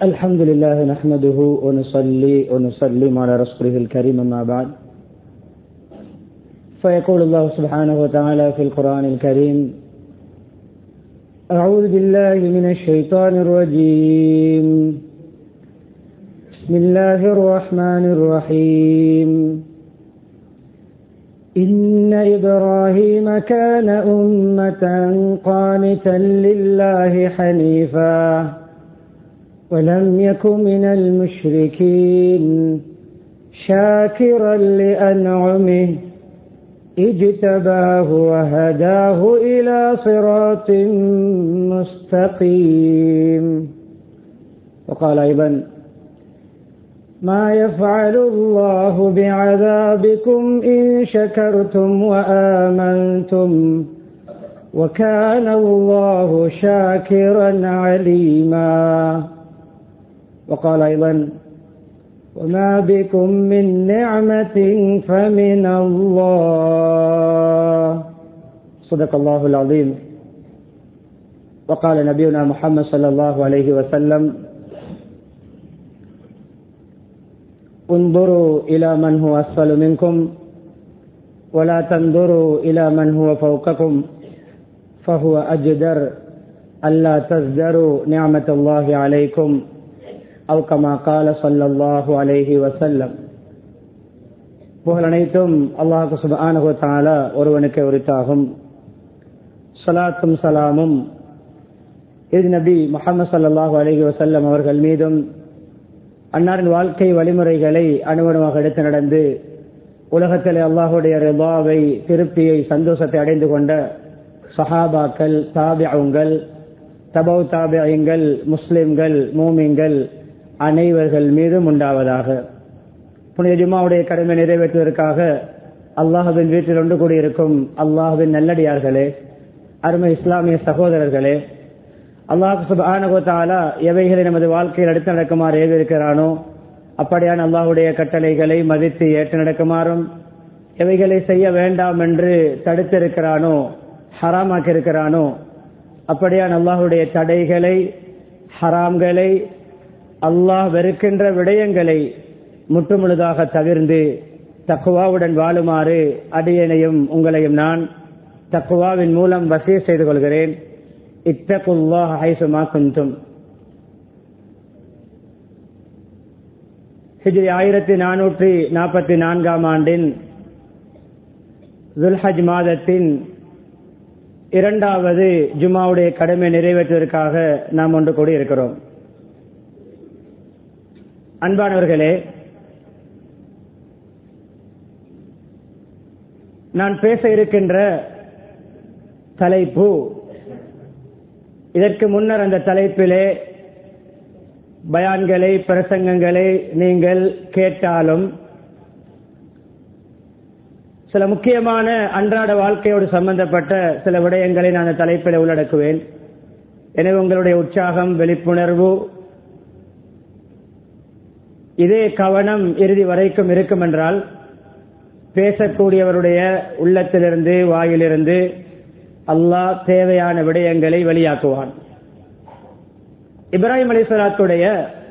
الحمد لله نحمده ونصلي ونسلم على رسوله الكريم أما بعد فيقول الله سبحانه وتعالى في القرآن الكريم أعوذ بالله من الشيطان الرجيم بسم الله الرحمن الرحيم إن إبراهيم كان أمة قانتا لله حنيفا ولم يك من المشركين شاكرا لأنعمه اجتباه وهداه إلى صراط مستقيم وقال أيضا ما يفعل الله بعذابكم إن شكرتم وآمنتم وكان الله شاكرا عليما وقال أيضا وما بكم من نعمة فمن الله صدق الله العظيم وقال نبينا محمد صلى الله عليه وسلم انظروا إلى من هو أسفل منكم ولا تنظروا إلى من هو فوقكم فهو أجدر ألا تزدروا نعمة الله عليكم أو كما قال صلى الله عليه وسلم புகழ் அனைத்தும் அல்லாஹு சுபானு தாலா ஒருவனுக்கு உரித்தாகும் சலாத்தும் சலாமும் இது நபி முகமது சல்லாஹூ அலஹி வசல்லம் அவர்கள் மீதும் அன்னாரின் வாழ்க்கை வழிமுறைகளை அனுகுணமாக எடுத்து நடந்து உலகத்தில் அல்லாஹுடைய ரிபாவை திருப்தியை சந்தோஷத்தை அடைந்து கொண்ட சஹாபாக்கள் தாபியங்கள் தபௌ தாபியங்கள் முஸ்லிம்கள் மூமிங்கள் அனைவர்கள் மீதும் உண்டாவதாக புனித ஜுமாவுடைய கடமை நிறைவேற்றுவதற்காக அல்லாஹுவின் வீட்டில் ஒன்று கூடியிருக்கும் அல்லாஹுவின் நல்லடியார்களே அருமை இஸ்லாமிய சகோதரர்களே அல்லாஹு சுபானகோத்தாலா எவைகளை நமது வாழ்க்கையில் அடுத்து நடக்குமாறு ஏவிருக்கிறானோ அப்படியான அல்லாஹுடைய கட்டளைகளை மதித்து ஏற்று நடக்குமாறும் எவைகளை செய்ய வேண்டாம் என்று தடுத்திருக்கிறானோ ஹராமாக்கி இருக்கிறானோ அப்படியான அல்லாஹுடைய தடைகளை ஹராம்களை அல்லாஹ் வெறுக்கின்ற விடயங்களை முற்றுமுழுதாக தவிர்ந்து தக்குவாவுடன் வாழுமாறு அடியனையும் உங்களையும் நான் தக்குவாவின் மூலம் வசிய செய்து கொள்கிறேன் இத்தகுல்லாஹ் ஹைசுமா குந்தும் ஹிஜ்ரி ஆயிரத்தி நானூற்றி நாற்பத்தி நான்காம் ஆண்டின் துல்ஹஜ் மாதத்தின் இரண்டாவது ஜுமாவுடைய கடமை நிறைவேற்றுவதற்காக நாம் ஒன்று கூடி இருக்கிறோம் அன்பானவர்களே நான் பேச இருக்கின்ற தலைப்பு இதற்கு முன்னர் அந்த தலைப்பிலே பயான்களை பிரசங்கங்களை நீங்கள் கேட்டாலும் சில முக்கியமான அன்றாட வாழ்க்கையோடு சம்பந்தப்பட்ட சில விடயங்களை நான் அந்த தலைப்பில் உள்ளடக்குவேன் எனவே உங்களுடைய உற்சாகம் விழிப்புணர்வு இதே கவனம் இறுதி வரைக்கும் இருக்கும் என்றால் பேசக்கூடியவருடைய உள்ளத்திலிருந்து வாயிலிருந்து அல்லாஹ் தேவையான விடயங்களை வெளியாக்குவான் இப்ராஹிம் அலிஸ்வலாத்துடைய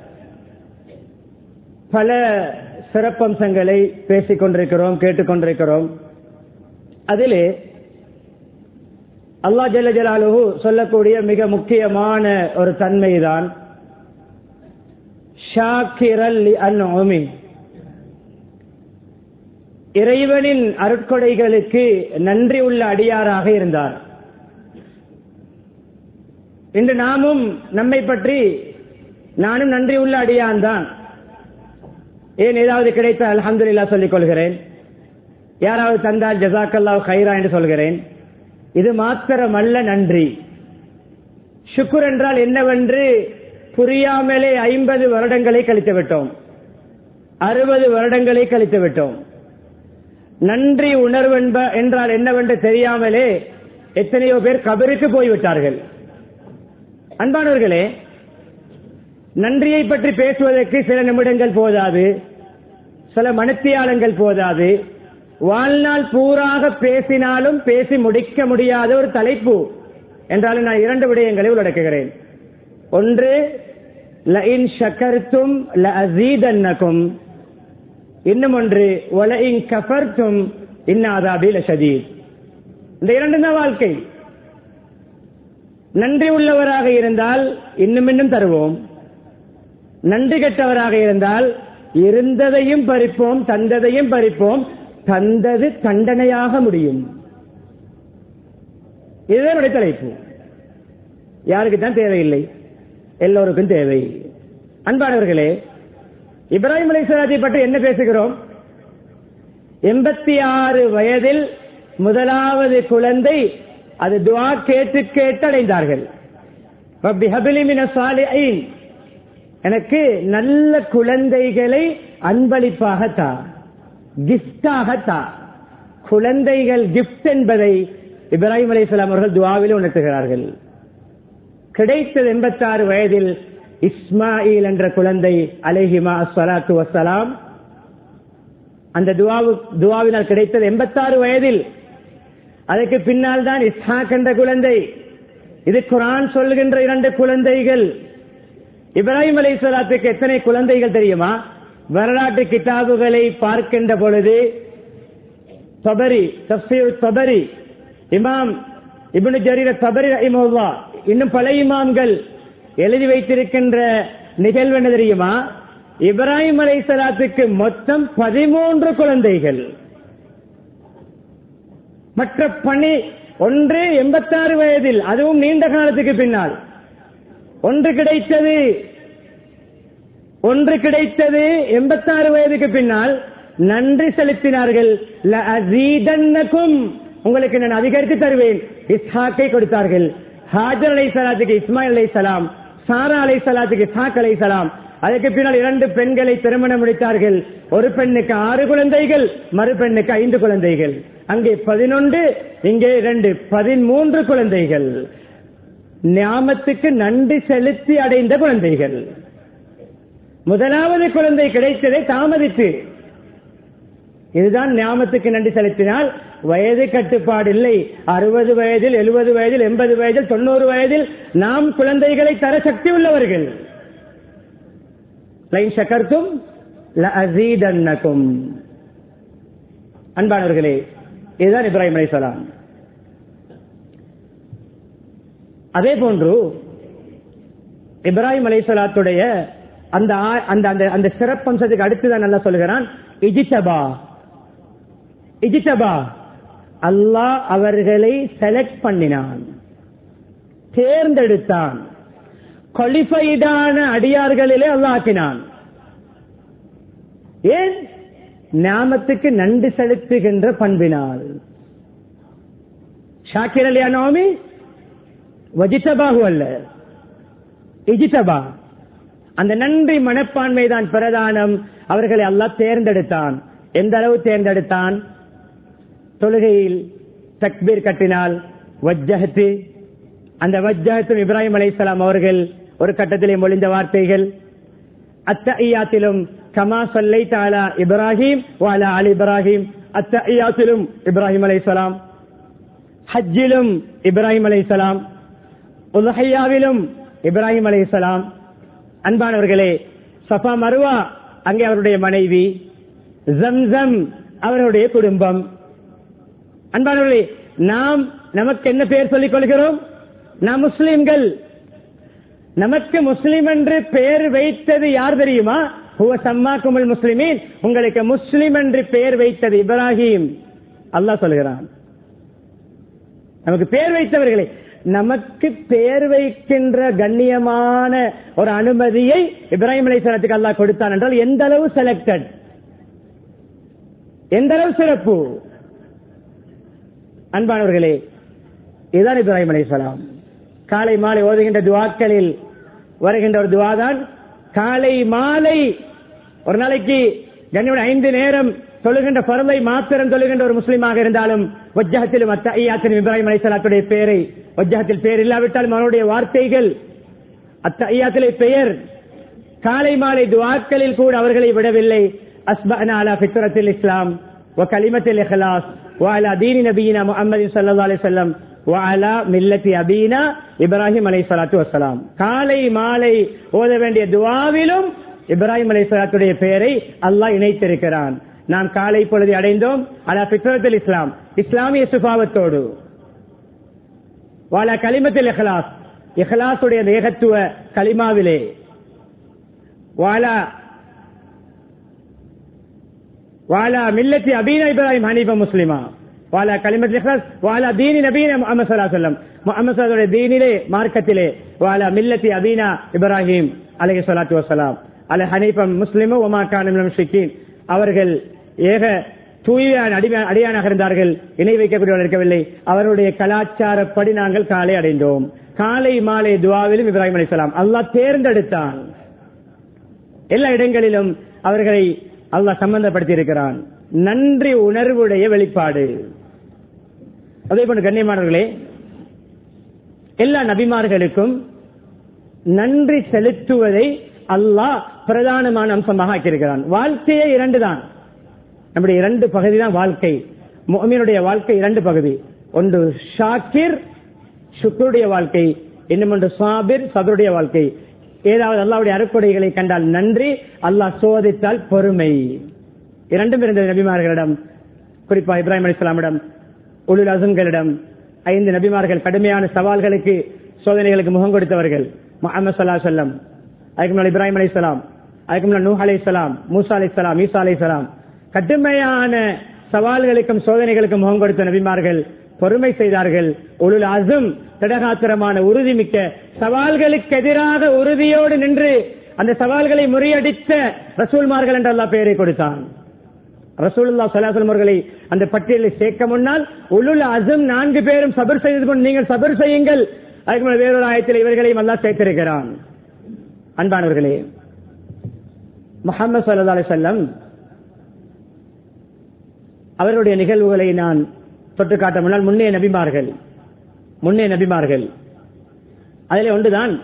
பல சிறப்பம்சங்களை பேசிக் கொண்டிருக்கிறோம் கேட்டுக்கொண்டிருக்கிறோம் அதிலே அல்லா ஜல்ல ஜலாலு சொல்லக்கூடிய மிக முக்கியமான ஒரு தன்மைதான் இறைவனின் அருட்கொடைகளுக்கு நன்றி உள்ள அடியாராக இருந்தார் இன்று நாமும் நம்மை பற்றி நானும் நன்றி உள்ள அடியான் தான் ஏன் ஏதாவது கிடைத்த அலமதுல்லா சொல்லிக் கொள்கிறேன் யாராவது தந்தால் ஜசாக்கல்லா ஹைரா என்று சொல்கிறேன் இது மாத்திரமல்ல நன்றி சுக்குர் என்றால் என்னவென்று புரியாமலே ஐம்பது வருடங்களை கழித்து விட்டோம் அறுபது வருடங்களை கழித்து விட்டோம் நன்றி உணர்வு என்றால் என்னவென்று தெரியாமலே எத்தனையோ பேர் கபருக்கு போய்விட்டார்கள் அன்பானவர்களே நன்றியை பற்றி பேசுவதற்கு சில நிமிடங்கள் போதாது சில மனத்தியாளங்கள் போதாது வாழ்நாள் பூராக பேசினாலும் பேசி முடிக்க முடியாத ஒரு தலைப்பு என்றாலும் நான் இரண்டு விடயங்களை உள்ளடக்குகிறேன் ஒன்று லஇன் ஷக்கர்த்தும் லஅஸீதன்னகும் இன்னும் ஒன்று வலஇன் கஃபர்த்தும் இன்னாதாபி லஷதீத் இந்த இரண்டு தான் வாழ்க்கை நன்றி உள்ளவராக இருந்தால் இன்னும் இன்னும் தருவோம் நன்றி கெட்டவராக இருந்தால் இருந்ததையும் பறிப்போம் தந்ததையும் பறிப்போம் தந்தது தண்டனையாக முடியும் இதுதான் என்னுடைய தலைப்பு யாருக்கு தான் தேவையில்லை எல்லோருக்கும் தேவை அன்பானவர்களே இப்ராஹிம் அலைசலாத்தை பற்றி என்ன பேசுகிறோம் எண்பத்தி ஆறு வயதில் முதலாவது குழந்தை அது துவா கேட்டு கேட்டு அடைந்தார்கள் ரப்பி ஹபிலி மின சாலிஹீன். எனக்கு நல்ல குழந்தைகளை அன்பளிப்பாக தா கிஃப்டாக தா குழந்தைகள் கிஃப்ட் என்பதை இப்ராஹிம் அலைஹிஸ்ஸலாம் அவர்கள் துவாவில் உணர்த்துகிறார்கள் கிடைத்தது எண்பத்தாறு வயதில் இஸ்மாயில் என்ற குழந்தை அலைஹிமா அஸ்வலாத்து வசலாம் அந்த துவாவு துவாவினால் கிடைத்தது எண்பத்தாறு வயதில் அதற்கு பின்னால் தான் இஸ்ஹாக் என்ற குழந்தை இது குரான் சொல்கின்ற இரண்டு குழந்தைகள் இப்ராஹிம் அலை சலாத்துக்கு எத்தனை குழந்தைகள் தெரியுமா வரலாற்று கிதாபுகளை பார்க்கின்ற பொழுது தபரி தப்சீர் தபரி இமாம் இப்னு ஜரீர தபரி ரஹிமஹுல்லா இன்னும் பல இமாம்கள் எழுதி வைத்திருக்கின்ற நிகழ்வு என்ன தெரியுமா இப்ராஹிம் அலை சலாத்துக்கு மொத்தம் பதிமூன்று குழந்தைகள் மற்ற பணி ஒன்று எண்பத்தாறு வயதில் அதுவும் நீண்ட காலத்துக்கு பின்னால் ஒன்று கிடைத்தது ஒன்று கிடைத்தது எண்பத்தாறு வயதுக்கு பின்னால் நன்றி செலுத்தினார்கள் லஅஸீதன்னகும். உங்களுக்கு நான் அதிகரித்து தருவேன் இஸ்ஹாக்கை கொடுத்தார்கள் ஹாஜர் அலை சலாத்துக்கு இஸ்மாயில் அலை சலாம் சாரா அலை சலாத்துக்கு இஸ்ஹாக் அலை சலாம் அதற்கு பின்னால் இரண்டு பெண்களை திருமணம் முடித்தார்கள் ஒரு பெண்ணுக்கு ஆறு குழந்தைகள் மறு பெண்ணுக்கு ஐந்து குழந்தைகள் அங்கே பதினொன்று இங்கே இரண்டு பதிமூன்று குழந்தைகள் ஞாமத்துக்கு நன்றி செலுத்தி அடைந்த குழந்தைகள் முதலாவது குழந்தை கிடைத்ததை தாமதித்து இதுதான் ஞாமத்துக்கு நன்றி செலுத்தினால் வயது கட்டுப்பாடு இல்லை அறுபது வயதில் எழுபது வயதில் எண்பது வயதில் தொண்ணூறு வயதில் நாம் குழந்தைகளை தர சக்தி உள்ளவர்கள் லைன் சக்கர்த்தும் லஅஸீதன்னகும். அன்பானவர்களே இதுதான் இப்ராஹிம் அலைஹிஸ்ஸலாம் அதே போன்று இப்ராஹிம் அலைஹிஸ்ஸலாத்துடைய அந்த ஆ- அந்த அந்த அந்த சிறப்பம்சத்துக்கு அடுத்துதான் நல்லா சொல்கிறான் இஜித்தபா இஜித்தபா அல்லாஹ் அவர்களை செலக்ட் பண்ணினான் தேர்ந்தெடுத்தான் குவாலிஃபைடான அடியார்களிலே அல்லாஹ் ஆக்கினான் ஏன் ஞாமத்துக்கு நன்றி செலுத்துகின்ற பண்பினால் ஷாக்கிர் அலியா நோமி வஜித்தபாகு அல்ல இஜித்தபா அந்த நன்றி மனப்பான்மை தான் பிரதானம் அவர்களை அல்லாஹ் தேர்ந்தெடுத்தான் எந்த அளவு தேர்ந்தெடுத்தான் தொழுகையில் தக்பீர் கட்டினால் வஜ்ஜஹத்து அந்த வஜ்ஜஹத்தும் இப்ராஹிம் அலைஹிஸ்ஸலாம் அவர்கள் ஒரு கட்டத்திலே மொழிந்த வார்த்தைகள் அத்தஐயாத்திலும் கமா சொல்லை தாலா இப்ராஹிம் வாலா அலி இப்ராஹிம் அத்தஐயாத்திலும் இப்ராஹிம் அலைஹிஸ்ஸலாம் ஹஜ்ஜிலும் இப்ராஹிம் அலைஹிஸ்ஸலாம் உலஹையாவிலும் இப்ராஹிம் அலைஹிஸ்ஸலாம் அன்பானவர்களே சஃபா மருவா அங்கே அவருடைய மனைவி ஜம்சம் அவருடைய குடும்பம் அன்பானவர்களே நாம் நமக்கு என்ன பெயர் சொல்லிக் கொள்கிறோம் நாம் முஸ்லிம்கள் நமக்கு முஸ்லிம் என்று பெயர் வைத்தது யார் தெரியுமா ஹுவ சம்மாக்குமுல் முஸ்லிமீன் உங்களுக்கு முஸ்லிம் என்று பெயர் வைத்தது இப்ராஹிம் அல்லாஹ் சொல்கிறான் நமக்கு பெயர் வைத்தவர்களே நமக்கு பெயர் வைக்கின்ற கண்ணியமான ஒரு அனுமதியை இப்ராஹிம் அலைஹிஸ்ஸலாத்துக்கு அல்லாஹ் கொடுத்தான் என்றால் எந்த அளவு செலக்டட் எந்த அளவு சிறப்பு அன்பானவர்களே இதுதான் இப்ராஹிம் அலைஹிஸ்ஸலாம் காலை மாலை ஓதுகின்ற துவாக்களில் வருகின்ற ஒரு துவாதான் காலை மாலை ஒரு நாளைக்கு கண்ணியோட ஐந்து நேரம் தொழுகின்ற பருளை மாத்திரம் தொழுகின்ற ஒரு முஸ்லீமாக இருந்தாலும் வஜ்ஜகத்திலும் அத்தையாத்திலும் இப்ராஹிம் அலைஹிஸ்ஸலாத்துடைய பெயரை வஜ்ஜகத்தில் பெயர் இல்லாவிட்டாலும் அவனுடைய வார்த்தைகள் அத்தையாத்திலே பெயர் காலை மாலை துவாக்களில் கூட அவர்களை விடவில்லை அஸ்பனா அலா ஃபித்ரத்தில் இஸ்லாம் وكلمة الإخلاص وعلى دين نبينا محمد صلى الله عليه وسلم வாலா மில்லத்தி அபீனா இப்ராஹிம் அலை சலாத்து வசலாம் காலை மாலை ஓத வேண்டிய துவாவிலும் இப்ராஹிம் அலை சலாத்துடைய பெயரை அல்லாஹ் இணைத்திருக்கிறான் நாம் காலை பொழுது அடைந்தோம் அலா பித்ரத்தில் இஸ்லாம் இஸ்லாமிய சுபாவத்தோடு வாலா கலிமத்தில் இஹ்லாஸ் இஹ்லாசுடைய ஏகத்துவ கலிமாவிலே வாலா வாலா மில்லத்தி அபீனா இப்ராஹிம் ஹனீஃப முஸ்லிமா வாலா கலிமத் இஹ்லாஸ் வாலா தீனி நபீன முஹம்மது ஸல்லல்லாஹு அலைஹி வஸல்லம் முஹம்மது ஸல்லல்லாஹு தீனிலே மார்க்கத்திலே வாலா மில்லத்தி அபீனா இப்ராஹிம் அலைஹி ஸலாத்து வஸலாம் அல ஹனீஃப முஸ்லிமு வமா கான மினல் முஷ்ரிக்கீன் அவர்கள் ஏக தூய்மையான அடிமை- அடியானாக இருந்தார்கள் இணை வைக்கக்கூடியவர்கள் இருக்கவில்லை அவருடைய கலாச்சாரப்படி நாங்கள் காலை அடைந்தோம் காலை மாலை துவாவிலும் இப்ராஹிம் அலைஹிஸ்ஸலாம் அல்லாஹ் தேர்ந்தெடுத்தான் எல்லா இடங்களிலும் அவர்களை அல்லாஹ் சம்பந்தப்படுத்தி இருக்கிறான் நன்றி உணர்வுடைய வெளிப்பாடு அதே போன்று கண்ணியமானவர்களே எல்லா நபிமார்களுக்கும் நன்றி செலுத்துவதை அல்லாஹ் பிரதானமான அம்சமாக ஆக்கியிருக்கிறான் வாழ்க்கையே இரண்டு தான் நம்முடைய இரண்டு பகுதி தான் வாழ்க்கை முஃமினுடைய வாழ்க்கை இரண்டு பகுதி ஒன்று ஷாக்கிர் சுக்ருடைய வாழ்க்கை இன்னும் ஒன்று சாபிர் சதுருடைய வாழ்க்கை ஏதாவது அல்லாவுடைய அருக்குடைகளை கண்டால் நன்றி அல்லாஹ் சோதித்தால் பொறுமை இரண்டும் இருந்த நபிமார்களிடம் குறிப்பா இப்ராஹிம் அலிஸ்லாமிடம் உலுல் அசம்களிடம் ஐந்து நபிமார்கள் கடுமையான சவால்களுக்கு சோதனைகளுக்கு முகம் கொடுத்தவர்கள் முகமது சல்லா சொல்லம் அதுக்கு முன்னால் இப்ராஹிம் அலைஹிஸ்ஸலாம் அதுக்கு முன்னால் நூஹ் அலைஹிஸ்ஸலாம் மூசா அலைஹிஸ்ஸலாம் ஈசா அலைஹிஸ்ஸலாம் கடுமையான சவால்களுக்கும் சோதனைகளுக்கும் முகம் கொடுத்த நபிமார்கள் பொறுமை செய்தார்கள் உலுல் அசும் திடகாத்திரமான உறுதிமிக்க சவால்களுக்கு எதிராக உறுதியோடு நின்று அந்த சவால்களை முறியடித்த ரசூல்மார்கள் என்று அல்லாஹ் பெயரை கொடுத்தான் ரசூலுல்லா சலாசலம் அவர்களை அந்த பட்டியலில் சேர்க்க முன்னால் உலுல் அசும் நான்கு பேரும் சபர் செய்து கொண்டு நீங்கள் சபர் செய்யுங்கள் அதுக்கு மேல் வேறொரு ஆயத்தில் இவர்களையும் அல்லாஹ் சேர்த்திருக்கிறான் அன்பானவர்களே முகமது சல்லா அலி செல்லம் அவர்களுடைய நிகழ்வுகளை நான் தொட்டு காட்ட முன்னால் முன்னே நபிமார்கள் முன்னே நபிமார்கள் அதிலே ஒன்றுதான்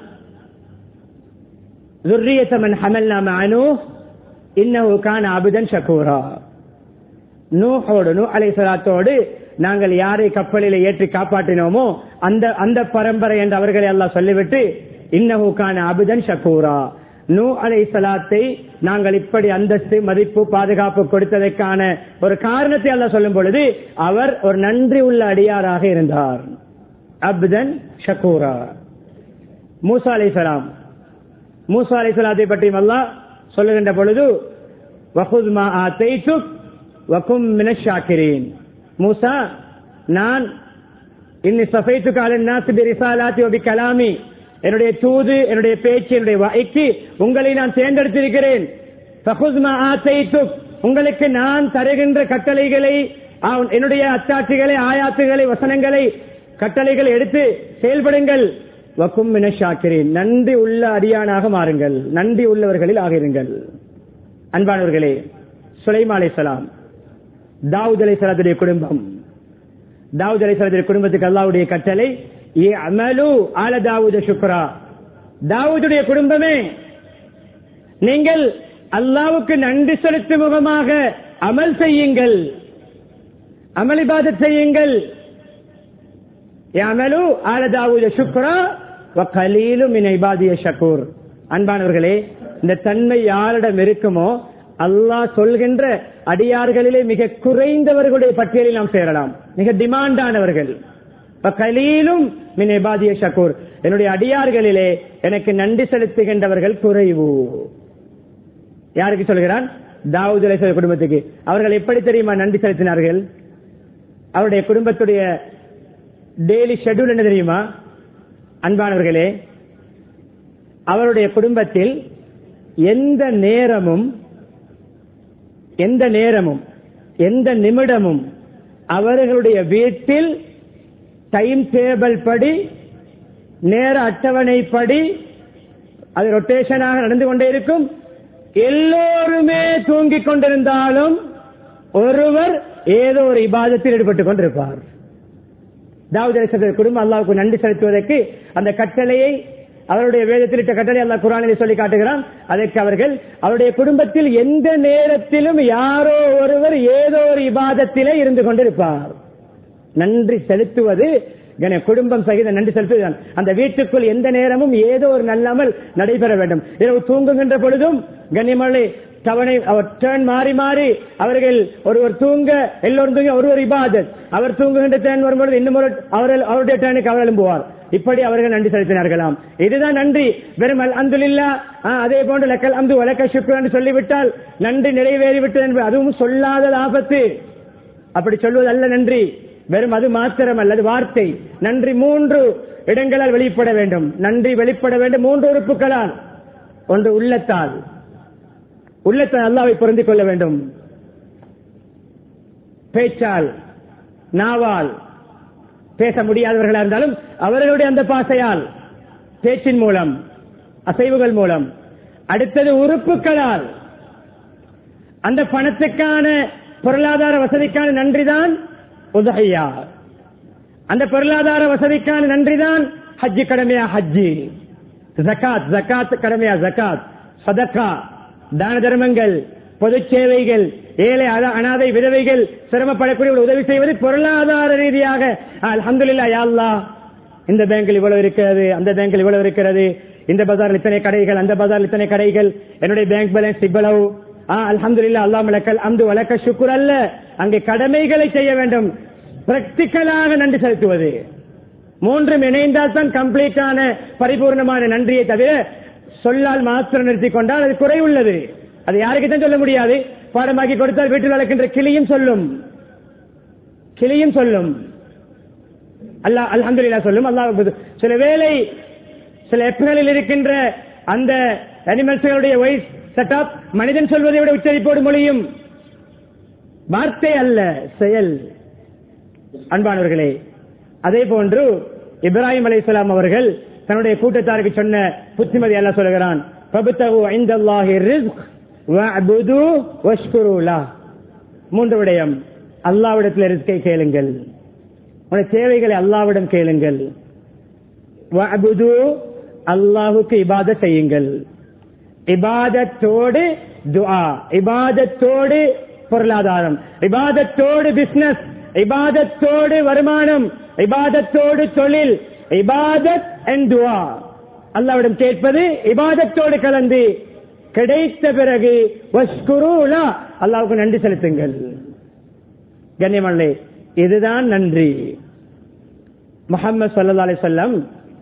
ذُرِّيَّةَ مَنْ حَمَلْنَا مَعَ نُوحٍ إِنَّهُ كَانَ عَبْدًا شَكُورًا நூஹோடு நூ அலைஹிஸ்ஸலாத்தோடு நாங்கள் யாரை கப்பலில் ஏற்றி காப்பாற்றினோமோ அந்த அந்த பரம்பரை என்று அவர்களை எல்லாம் சொல்லிவிட்டு இன்னஹு கான அபுதன் ஷக்கூரா நூ அலை சலாத்தை நாங்கள் இப்படி அந்தஸ்து மதிப்பு பாதுகாப்பு கொடுத்ததற்கான ஒரு காரணத்தை அல்லாஹ் சொல்லும் பொழுது அவர் ஒரு நன்றி உள்ள அடியாராக இருந்தார் அப்தன் ஷக்கூரா மூசா அலை சலாம் மூசா அலை சலாத்தை பற்றியும் அல்லாஹ் சொல்லுகின்ற பொழுது வகுத் மா ஆத்தைத்துக் வகும் மினஷாக்கிரீன் மூசா நான் இன்னி சஃபைத்து காலன் நாசி பிரிசாலாத்தி ஒபி கலாமி என்னுடைய தூது என்னுடைய பேச்சு என்னுடைய வாய்க்கு உங்களை நான் தேர்ந்தெடுத்திருக்கிறேன் ஃபகுஸ்மா ஆத்தைத்துக் உங்களுக்கு நான் தருகின்ற கட்டளைகளை ஆ, என்னுடைய அத்தாட்சிகளை ஆயாத்துகளை வசனங்களை கட்டளைகளை எடுத்து செயல்படுங்கள் வக்கும் மினஷாக்கிறேன் நன்றி உள்ள அடியானாக மாறுங்கள் நன்றி உள்ளவர்களில் ஆகிருங்கள் அன்பானவர்களே சுலைமா அலைஹிஸ்ஸலாம் தாவூத் அலைஹிஸ்ஸலாத்துடைய குடும்பம் தாவூத் அலைஹிஸ்ஸலாத்துடைய குடும்பத்துக்கு அல்லாஹ்வுடைய கட்டளை அமலு ஆல தாவூத சுக்ரா தாவூதுடைய குடும்பமே நீங்கள் அல்லாவுக்கு நன்றி செலுத்தும் முகமாக அமல் செய்யுங்கள் அமல் இபாதத் செய்யுங்கள் அமலு ஆல தாவூத சுக்ரா கலீலு மின் இபாதிய ஷக்கூர் அன்பானவர்களே இந்த தன்மை யாரிடம் இருக்குமோ அல்லாஹ் சொல்கின்ற அடியார்களிலே மிக குறைந்தவர்களுடைய பட்டியலில் நாம் சேரலாம் மிக டிமாண்டானவர்கள் கலீலும் மின் இபாதிய ஷக்கூர் என்னுடைய அடியார்களிலே எனக்கு நன்றி செலுத்துகின்றவர்கள் குறைவு யாருக்கு சொல்கிறான் தாவூத் அலைஹிஸ்ஸலாம் குடும்பத்துக்கு அவர்கள் எப்படி தெரியுமா நன்றி செலுத்தினார்கள் அவருடைய குடும்பத்துடைய டெய்லி ஷெட்யூல் என்ன தெரியுமா அன்பானவர்களே அவருடைய குடும்பத்தில் எந்த நேரமும் எந்த நேரமும் எந்த நிமிடமும் அவர்களுடைய வீட்டில் டைம் டேபிள் படி நேர அட்டவணைப்படி அது ரொட்டேஷனாக நடந்து கொண்டே இருக்கும் எல்லோருமே தூங்கிக் கொண்டிருந்தாலும் ஒருவர் ஏதோ ஒரு இபாதத்தில் ஈடுபட்டுக் கொண்டிருப்பார் தாவூத் அலைஹிஸ்ஸலாத்துடைய குடும்பம் அல்லாஹ்வுக்கு நன்றி செலுத்துவதற்கு அந்த கட்டளையை அவருடைய வேதத்தில் இட்ட கட்டளை அல்லாஹ் குரானிலே சொல்லி காட்டுகிறான் அதற்கு அவர்கள் அவருடைய குடும்பத்தில் எந்த நேரத்திலும் யாரோ ஒருவர் ஏதோ ஒரு இபாதத்திலே இருந்து கொண்டிருப்பார் நன்றி செலுத்துவது கண- குடும்பம் சகித நன்றி செலுத்துவதுதான் அந்த வீட்டுக்குள் எந்த நேரமும் ஏதோ ஒரு நல்லாமல் நடைபெற வேண்டும் இரவு தூங்குகின்ற பொழுதும் கண்ணியமலை தவணை அவர் டேர்ன் மாறி மாறி அவர்கள் ஒருவர் தூங்க எல்லோரும் தூங்க ஒருவர் இபாதத் அவர் தூங்குகின்ற டேர்ன் வரும்பொழுது இன்னும் ஒரு அவர்கள் அவருடைய டேர்னுக்கு அவர் எழும்புவார் இப்படி அவர்கள் நன்றி செலுத்தினார்களாம் இதுதான் நன்றி வெறும் அந்துலில்லா அதே போன்று லக்கல் அந்து வழக்க சுக்கு என்று சொல்லிவிட்டால் நன்றி நிறைவேறிவிட்டது என்பது அதுவும் சொல்லாத ஆபத்து அப்படி சொல்வது அல்ல நன்றி வெறும் அது மாத்திரம் அல்ல அது வார்த்தை நன்றி மூன்று இடங்களால் வெளிப்பட வேண்டும் நன்றி வெளிப்பட வேண்டும் மூன்று உறுப்புகளால் ஒன்று உள்ளத்தால் உள்ளத்தால் அல்லாவை பொருந்திக் கொள்ள வேண்டும் பேச்சால் நாவால் பேச முடியாதவர்களா இருந்தாலும் அவர்களுடைய அந்த பாசையால் பேச்சின் மூலம் அசைவுகள் மூலம் அடுத்தது உறுப்புகளால் அந்த பணத்துக்கான பொருளாதார வசதிக்கான நன்றிதான் உதகையா அந்த பொருளாதார வசதிக்கான நன்றிதான் ஹஜ்ஜி கடமையா ஹஜ்ஜி ஜகாத் ஜகாத் கடமையா ஜகாத் சதக்கா தான தர்மங்கள் பொது சேவைகள் ஏழை அத- அனாதை விதவைகள் சிரமப்படக்கூடிய உதவி செய்வது பொருளாதார ரீதியாக அல்ஹம்துலில்லா யா அல்லாஹ் இந்த பேங்கில் இவ்வளவு இருக்கிறது அந்த பேங்கில் இவ்வளவு இருக்கிறது இந்த பஜாரில் இத்தனை கடைகள் அந்த பஜாரில் இத்தனை கடைகள் என்னுடைய பேங்க் பேலன்ஸ் இவ்வளவு அல்ஹம்துலில்லா அல்லாஹ் மலக்கல் அம்து வழக்க சுக்குர் அல்ல அங்கே கடமைகளை செய்ய வேண்டும் பிராக்டிக்கலாக நன்றி செலுத்துவது மூன்றும் இணைந்தால் தான் கம்ப்ளீட்டான பரிபூர்ணமான நன்றியை தவிர சொல்லால் மாத்திரம் நிறுத்திக் கொண்டால் அது குறைவுள்ளது அது யாருக்கு தான் சொல்ல முடியாது பாடமாக்கி கொடுத்தால் வீட்டில் வளர்க்கின்ற கிளியும் சொல்லும் கிளியும் சொல்லும் அல்லாஹ் அல்ஹம்துலில்லாஹ் சொல்லும் அல்லாஹ் சில வேளை சில எப்புகளில் இருக்கின்ற அந்த அனிமல்ஸ்களுடைய வாய்ஸ் செட்டப் மனிதன் சொல்வதை விட உச்சரிப்போடு மொழியும் வார்த்தை அல்ல செயல் அன்பானவர்களே அதே போன்று இப்ராஹிம் அலைஹிஸ்ஸலாம் அவர்கள் தன்னுடைய கூட்டத்தாருக்கு சொன்ன புத்திமதி அல்ல சொல்கிறான் பபுத்தகு ஐந்தல்லாஹி ரிஸ்க் வஅபுது வஷ்குரு லஹ். மூன்று விடயம் அல்லாவிடத்தில் ரிஸ்கை கேளுங்கள் உங்களுடைய தேவைகளை அல்லாவிடம் கேளுங்கள் வஅபுது அல்லாஹுக்கு இபாதத் செய்யுங்கள் இபாதத்தோடு துஆ இபாதத்தோடு பொருளாதாரம் இபாதத்தோடு பிசினஸ் இபாதத்தோடு வருமானம் இபாதத்தோடு தொழில் இபாதத் அண்ட் துஆ அல்லாவிடம் கேட்பது இபாதத்தோடு கலந்து கிடைத்த பிறகு வஷ்குருலா அல்லாவுக்கு நன்றி செலுத்துங்கள் கண்ணியமல்லே இதுதான் நன்றி முகமது சல்லா அலிசல்லம்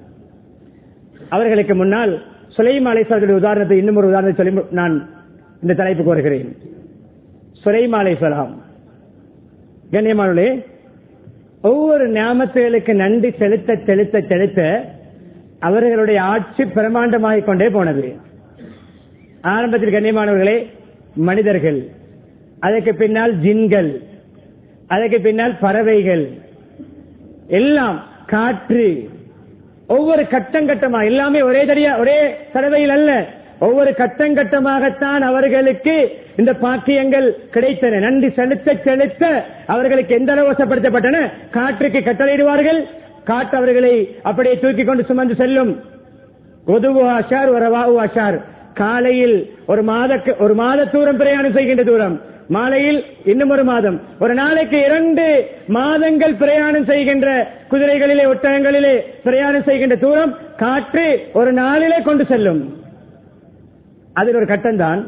அவர்களுக்கு முன்னால் சுலைம் அலைசலுடைய உதாரணத்தை இன்னும் ஒரு உதாரணத்தை சொல்லி நான் இந்த தலைப்புக்கு வருகிறேன் சுலைம் அலைசலாம் கண்ணியமானே ஒவ்வொரு ஞாபகத்துகளுக்கு நன்றி செலுத்த செலுத்த செலுத்த அவர்களுடைய ஆட்சி பிரமாண்டமாகிக் கொண்டே போனது ஆரம்பத்தில் கண்ணியமானவர்களே மனிதர்கள் அதற்கு பின்னால் ஜின்கள் அதற்கு பின்னால் பறவைகள் எல்லாம் காற்று ஒவ்வொரு கட்டம் கட்டமா எல்லாமே ஒரே தடியா ஒரே தடவையில் அல்ல ஒவ்வொரு கட்டம் கட்டமாகத்தான் அவர்களுக்கு இந்த பாக்கியங்கள் கிடைத்தன நன்றி செலுத்த செலுத்த அவர்களுக்கு எந்த அளவு வசப்படுத்தப்பட்டன காற்றுக்கு கட்டளையிடுவார்கள் காற்று அவர்களை அப்படியே தூக்கி கொண்டு சுமந்து செல்லும் ஒதுவு அஷார் வரவாவு அஷார் காலையில் ஒரு மாத ஒரு மாத தூரம் பிரயாணம் செய்கின்ற தூரம் மாலையில் இன்னும் ஒரு மாதம் ஒரு நாளைக்கு இரண்டு மாதங்கள் பிரயாணம் செய்கின்ற குதிரைகளிலே ஒட்டகங்களிலே பிரயாணம் செய்கின்ற தூரம் காற்று ஒரு நாளிலே கொண்டு செல்லும் அதில் ஒரு கட்டம்தான்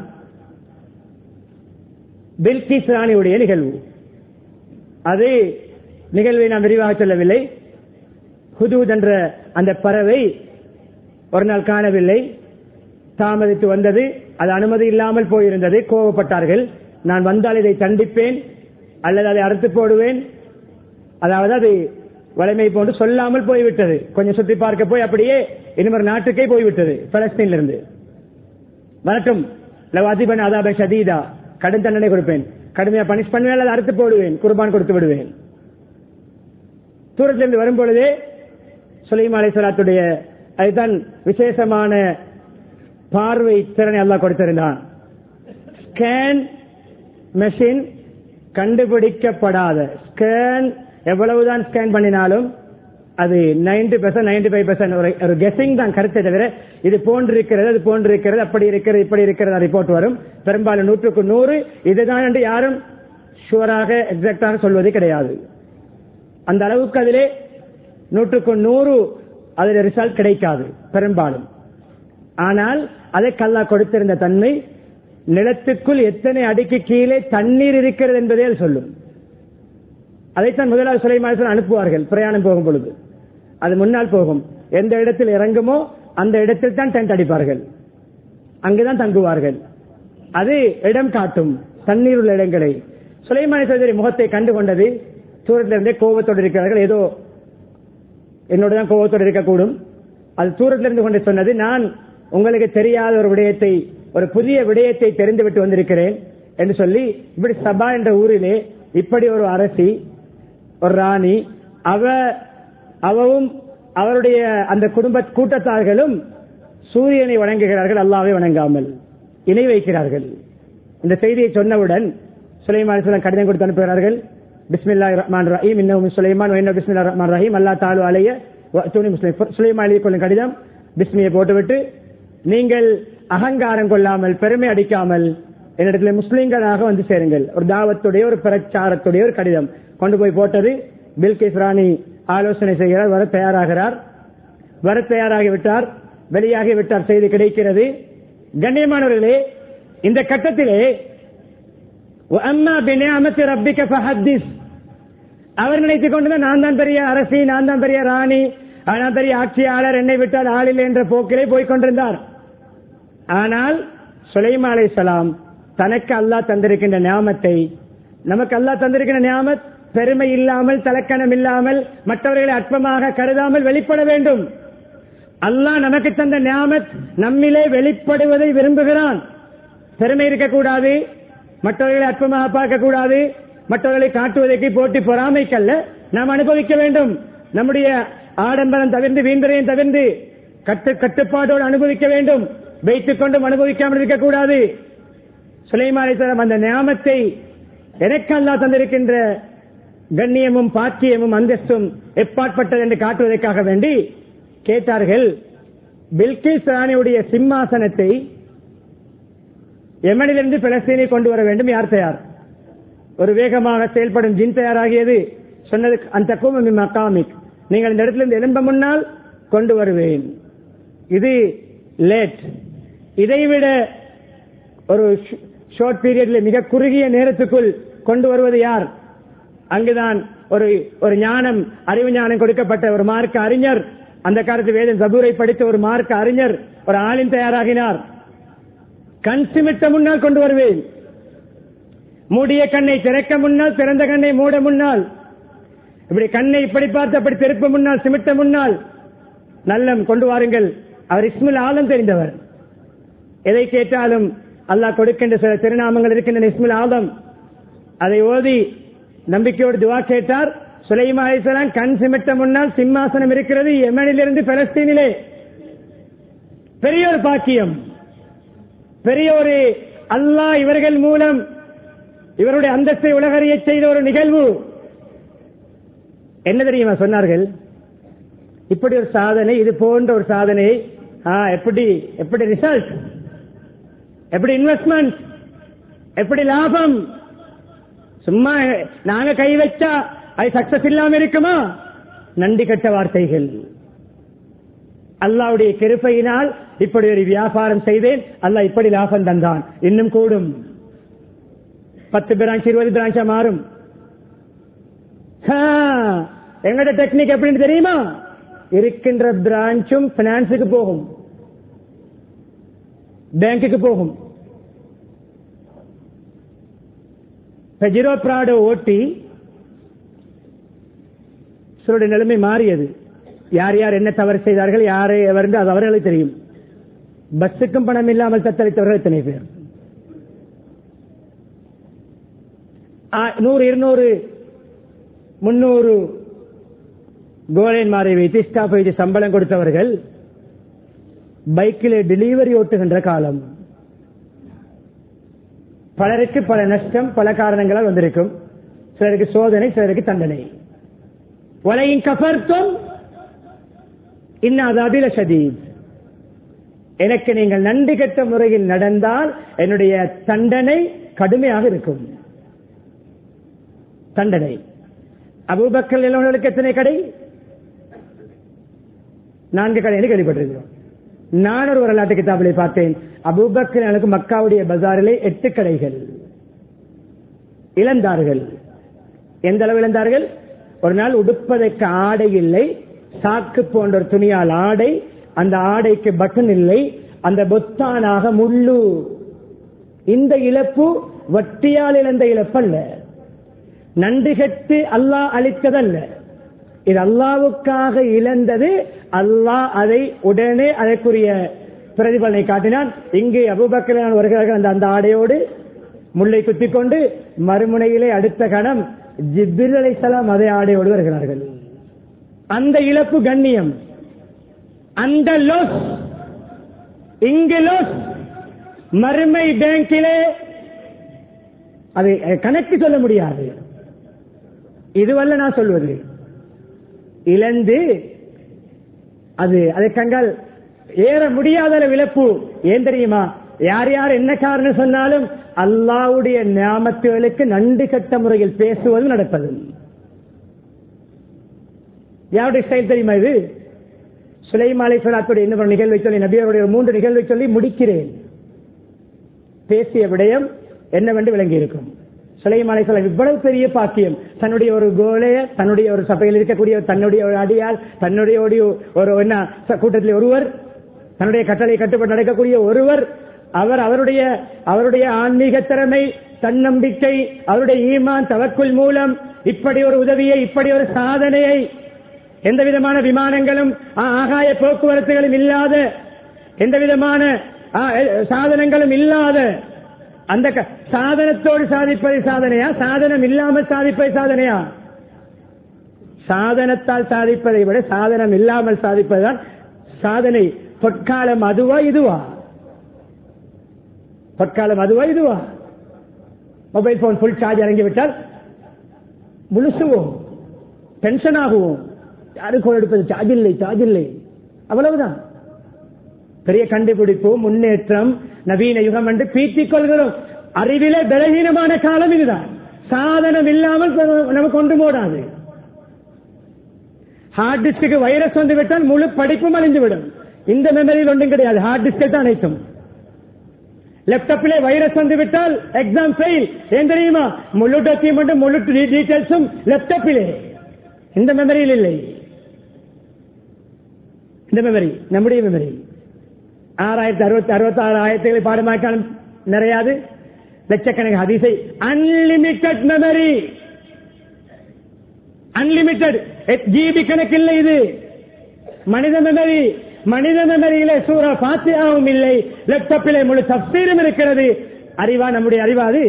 பில்கிஸ் ராணியுடைய நிகழ்வு அது நிகழ்வை நான் விரிவாக சொல்லவில்லை ஹுதூத் என்ற அந்த பறவை ஒரு நாள் காணவில்லை தாமதித்து வந்தது அது அனுமதி இல்லாமல் போயிருந்தது கோவப்பட்டார்கள் நான் வந்தால் இதை தண்டிப்பேன் அல்லது அதை அறுத்து போடுவேன் அதாவது அது வலிமை போன்று சொல்லாமல் போய்விட்டது கொஞ்சம் சுற்றி பார்க்க போய் அப்படியே இன்னொரு நாட்டுக்கே போய்விட்டது பலஸ்தீன்ல இருந்து வரட்டும் அதிபன் அதாப ஷதீதா கடும் தண்டனை கொடுப்பேன் கடுமையா பனிஷ் பண்ணுவேன் அல்லது அறுத்து போடுவேன் குர்பான் கொடுத்து விடுவேன் தூரத்திலிருந்து வரும்பொழுதே சுலைமா அலைசலாத்துடைய அதுதான் விசேஷமான பார்வை திறனை எல்லாம் கொடுத்திருந்தான் ஸ்கேன் மெஷின் கண்டுபிடிக்கப்படாத ஸ்கேன் எவ்வளவுதான் ஸ்கேன் பண்ணினாலும் அது ninety percent ninety five percent ஒரு கெஸிங் தான் கருத்தை தவிர இது போன்று இருக்கிறது அது போன்று இருக்கிறது அப்படி இருக்கிறது இப்படி இருக்கிறது ரிப்போர்ட் வரும் பெரும்பாலும் நூற்றுக்கு நூறு இதுதான் என்று யாரும் ஷுவராக எக்ஸாக்டாக சொல்வது கிடையாது அந்த அளவுக்கு அதிலே நூற்றுக்கு நூறு அதுல ரிசல்ட் கிடைக்காது பெரும்பாலும் ஆனால் அதற்கு அல்லாஹ் கொடுத்திருந்த தன்மை நிலத்துக்குள் எத்தனை அடிக்கு கீழே தண்ணீர் இருக்கிறது என்பதே அது சொல்லும் அதைத்தான் முதலாவது சுலைமான் அனுப்புவார்கள் பிரயாணம் போகும் பொழுது அது முன்னால் போகும் எந்த இடத்தில் இறங்குமோ அந்த இடத்தில் தான் டென்ட் அடிப்பார்கள் அங்குதான் தங்குவார்கள் அது இடம் காட்டும் தண்ணீர் உள்ள இடங்களை சுலைமான் சோதரி முகத்தை கண்டு கொண்டது தூரத்தில் இருந்தே கோபத்தோடு இருக்கிறார்கள் ஏதோ என்னோட தான் கோபத்தோடு இருக்கக்கூடும் அது தூரத்தில் இருந்து கொண்டு சொன்னது நான் உங்களுக்கு தெரியாத ஒரு விடயத்தை ஒரு புதிய விடயத்தை தெரிந்துவிட்டு வந்திருக்கிறேன் என்று சொல்லி இப்படி சபா என்ற ஊரிலே இப்படி ஒரு அரசி ஒரு ராணி அவ அவவும் அவருடைய அந்த குடும்ப கூட்டத்தார்களும் சூரியனை வணங்குகிறார்கள் அல்லாவை வணங்காமல் இணை வைக்கிறார்கள் இந்த செய்தியை சொன்னவுடன் சுலைமான் கடிதம் கொடுத்து அனுப்புகிறார்கள் பிஸ்மில்லா ரஹ்மான் ரஹீம் இன்னும் சுலைமான் வைன பிஸ்மில்லா ரஹ்மான் ரஹீம் அல்லா தாலு அலைய துணி முஸ்லிம் சுலைமான் எழுதி கொள்ளும் கடிதம் பிஸ்மியை போட்டுவிட்டு நீங்கள் அகங்காரம் கொள்ளாமல் பெருமை அடிக்காமல் என்னிடத்தில் முஸ்லீம்களாக வந்து சேருங்கள் ஒரு தாவத்துடைய ஒரு பிரச்சாரத்துடைய ஒரு கடிதம் கொண்டு போய் போட்டது பில்கிஸ் ராணி ஆலோசனை செய்கிறார் வர தயாராகிறார் வர தயாராகிவிட்டார் வெளியாகி விட்டார் செய்தி கிடைக்கிறது கண்ணியமானவர்களே இந்த கட்டத்திலே அம்மா பினாமத்து ரப்பிக்க ஃபஹத்திஸ் அவர் நினைத்துக் கொண்டுதான் நான் தான் பெரிய அரசி நான் தான் பெரிய ராணி நான் பெரிய ஆட்சியாளர் என்னை விட்டால் ஆளில்லை என்ற போக்கிலே போய்க் கொண்டிருந்தார் ஆனால் சுலைமா அலை சலாம் தனக்கு அல்லாஹ் தந்திருக்கின்ற ஞாமத்தை நமக்கு அல்லாஹ் தந்திருக்கின்ற ஞாமத் பெருமை இல்லாமல் தலக்கணம் இல்லாமல் மற்றவர்களை அற்பமாக கருதாமல் வெளிப்பட வேண்டும் அல்லாஹ் நமக்கு தந்த ஞாமத் நம்மிலே வெளிப்படுவதை விரும்புகிறான் பெருமை இருக்கக்கூடாது மற்றவர்களை அற்பமாக பார்க்கக்கூடாது மற்றவர்களை காட்டுவதற்கு போட்டி பொறாமைக்கல்ல நாம் அனுபவிக்க வேண்டும் நம்முடைய ஆடம்பரம் தவிர்த்து வீண்பரையும் தவிர்த்து கட்டு கட்டுப்பாட்டோடு அனுபவிக்க வேண்டும் வைத்துக் கொண்டும் அனுபவிக்காமல் இருக்கக்கூடாது சுலைமானித்தரம் அந்த ஞாமத்தை எனக்கு அல்லா தந்திருக்கின்ற கண்ணியமும் பாக்கியமும் அந்தஸ்தும் எப்பாற்பட்டது என்று காட்டுவதற்காக வேண்டி கேட்டார்கள் பில்கிஸ் ராணியுடைய சிம்மாசனத்தை எமனிலிருந்து பிலஸ்தீனை கொண்டு வர வேண்டும் யார் தயார் ஒரு வேகமாக செயல்படும் ஜின் தயாராகியது சொன்னது அந்த கூமி மக்காமிக் நீங்கள் இந்த இடத்திலிருந்து எழும்ப முன்னால் கொண்டு வருவேன் இது லேட் இதைவிட ஒரு ஷார்ட் பீரியட்ல மிக குறுகிய நேரத்துக்குள் கொண்டு வருவது யார் அங்குதான் ஒரு ஒரு ஞானம் அறிவு ஞானம் கொடுக்கப்பட்ட ஒரு மார்க்க அறிஞர் அந்த காலத்து வேதம் சபூரை படித்த ஒரு மார்க்க அறிஞர் ஒரு ஆளின் தயாராகினார் கண் சிமிட்ட முன்னால் கொண்டு வருவேன் மூடிய கண்ணை திறக்க முன்னால் திறந்த கண்ணை மூட முன்னால் இப்படி கண்ணை இப்படி பார்த்து அப்படி திருப்ப முன்னால் சிமிட்ட முன்னால் நல்லம் கொண்டு வாருங்கள் அவர் இஸ்முல் ஆலம் தெரிந்தவர் எதை கேட்டாலும் அல்லாஹ் கொடுக்கின்ற சில திருநாமங்கள் இருக்கின்றன இஸ்முல் ஆலம் அதை ஓதி நம்பிக்கையோடு துவா கேட்டார் சுலைமா அலிசலாம் கண் சிமிட்ட முன்னால் சிம்மாசனம் இருக்கிறது எமனிலிருந்து பலஸ்தீனிலே பெரிய ஒரு பாக்கியம் பெரிய ஒரு அல்லாஹ் இவர்கள் மூலம் இவருடைய அந்தஸ்தை உலகறிய செய்த ஒரு நிகழ்வு என்ன தெரியுமா சொன்னார்கள் இப்படி ஒரு சாதனை இது போன்ற ஒரு சாதனை எப்படி எப்படி ரிசல்ட் எப்படி இன்வெஸ்ட்மெண்ட் எப்படி லாபம் சும்மா நாங்க கை வச்சா அது சக்சஸ் இல்லாம இருக்குமா நன்றி கட்ட வார்த்தைகள் அல்லாவுடைய கிருப்பையினால் இப்படி ஒரு வியாபாரம் செய்தேன் அல்லாஹ் இப்படி லாபம் தந்தான் இன்னும் கூடும் பத்து பிரான்ச் இருபது பிரான்ச்சா மாறும் எங்கட டெக்னிக் எப்படின்னு தெரியுமா இருக்கின்ற பிரான்ச்சும் பினான்ஸுக்கு போகும் பேங்குக்கு போகும் ஜீரோ பிராடோ ஓட்டி சிலருடைய நிலைமை மாறியது யார் யார் என்ன தவறு செய்தார்கள் யாரை எவர் அது அவர்களுக்கு தெரியும் பஸ்ஸுக்கும் பணம் இல்லாமல் தத்தளித்தவர்கள் எத்தனை பேர் நூறு இருநூறு முன்னூறு கோலைன்மாரை வைத்து ஸ்டாப் வைத்து சம்பளம் கொடுத்தவர்கள் பைக்கில் டெலிவரி ஓட்டுகின்ற காலம் பலருக்கு பல நஷ்டம் பல காரணங்களால் வந்திருக்கும் சிலருக்கு சோதனை சிலருக்கு தண்டனை உலகின் கபர்த்தும் இன்னும் அதில சதீத் எனக்கு நீங்கள் நன்றி கட்ட முறையில் நடந்தால் என்னுடைய தண்டனை கடுமையாக இருக்கும் தண்டனை அபூபக்கல் எல்லோர்களுக்கு எத்தனை கடை நான்கு கடை என்று கேள்விப்பட்டிருக்கிறோம் நான் ஒரு வரலாற்று கிதாபிலே பார்த்தேன் அபூபக்கருக்கு மக்காவுடைய பஜாரிலே எட்டு கடைகள் இழந்தார்கள் எந்த அளவு இழந்தார்கள் ஒரு நாள் உடுப்பதற்கு ஆடை இல்லை சாக்கு போன்ற ஒரு துணியால் ஆடை அந்த ஆடைக்கு பட்டன் இல்லை அந்த பொத்தானாக முள்ளு இந்த இழப்பு வட்டியால் இழந்த இழப்பல்ல நன்றி கட்டு அல்லாஹ் அளித்ததல்ல இது அல்லாவுக்காக இழந்தது அல்லாஹ் அதை உடனே அதற்குரிய பிரதிபலனை காட்டினான் இங்கே அபுபக்கர் வருகிறார்கள் அந்த அந்த ஆடையோடு முல்லை குத்திக் கொண்டு மறுமுனையிலே அடுத்த கணம் ஜிபிர் அலைசலாம் அதே ஆடையோடு வருகிறார்கள் அந்த இழப்பு கண்ணியம் அந்த லோஸ் இங்கு லோஸ் மறுமை பேங்கிலே அது கணக்கு சொல்ல முடியாது இதுவல்ல நான் சொல்வது இழந்து அது அதை கண்டால் ஏற முடியாத அளவு இழப்பு ஏன் தெரியுமா யார் யார் என்ன காரணம் சொன்னாலும் அல்லாவுடைய ஞாபகத்துகளுக்கு நன்றி கட்ட முறையில் பேசுவது நடப்பது யாருடைய ஸ்டைல் தெரியுமா இது சுலைமாலை சொல்லாத்துடைய இன்னொரு நிகழ்வை சொல்லி நபியருடைய மூன்று நிகழ்வை சொல்லி முடிக்கிறேன் பேசிய விடயம் என்னவென்று விளங்கி இருக்கும் சுலைமாலை சொல்ல இவ்வளவு பெரிய பாக்கியம் தன்னுடைய ஒரு கோலைய தன்னுடைய ஒரு சபையில் இருக்கக்கூடிய தன்னுடைய ஒரு அடியால் தன்னுடைய ஒரு என்ன கூட்டத்தில் ஒருவர் தன்னுடைய கட்டளை கட்டுப்பட்டு நடக்கக்கூடிய ஒருவர் அவர் அவருடைய அவருடைய ஆன்மீக திறமை தன்னம்பிக்கை அவருடைய ஈமான் தவக்குள் மூலம் இப்படி ஒரு உதவியை இப்படி ஒரு சாதனையை எந்த விதமான விமானங்களும் ஆகாய போக்குவரத்துகளும் இல்லாத எந்த விதமான சாதனங்களும் இல்லாத அந்த சாதனத்தோடு சாதிப்பது சாதனையா சாதனம் இல்லாமல் சாதிப்பது சாதனையா சாதனத்தால் சாதிப்பதை விட சாதனம் இல்லாமல் சாதிப்பதுதான் சாதனை பொற்காலம் அதுவா இதுவா பொற்காலம் அதுவா இதுவா மொபைல் போன் ஃபுல் சார்ஜ் இறங்கிவிட்டால் முழுசுவோம் டென்ஷன் ஆகுவோம் யாருக்கு எடுப்பது சார்ஜ் இல்லை சார்ஜ் இல்லை அவ்வளவுதான் பெரிய கண்டுபிடிப்பு முன்னேற்றம் நவீன யுகம் என்று பீத்திக் கொள்கிறோம் அறிவிலே பலகீனமான காலம் இதுதான் சாதனம் இல்லாமல் நமக்கு ஒன்று போடாது ஹார்ட் டிஸ்க்கு வைரஸ் வந்து விட்டால் முழு படிப்பும் அழிந்துவிடும் இந்த மெமரியில் ஒன்றும் கிடையாது ஹார்ட் டிஸ்கில் தான் அனைத்தும் லேப்டாப்பிலே வைரஸ் வந்து விட்டால் எக்ஸாம் ஃபெயில் ஏன் தெரியுமா முழு டாக்குமெண்ட் முழு டீடைல்ஸும் லேப்டாப்பிலே இந்த மெமரியில் இல்லை இந்த மெமரி நம்முடைய மெமரி ஆறாயிரத்தி அறுபத்தி அறுபத்தி ஆறு ஆயிரத்தி பாடமாக்காலும் நிறையாது லட்சக்கணக்கு ஹதீஸை அன்லிமிட்டட் மெமரி அன்லிமிட்டட் ஜிபி கணக்கு இல்லை இது மனித மெமரி மனித மெமரியிலே சூரா பாத்தியாவும் இல்லை லேப்டாப்பிலே முழு தப்சீரும் இருக்கிறது அறிவா நம்முடைய அறிவா அது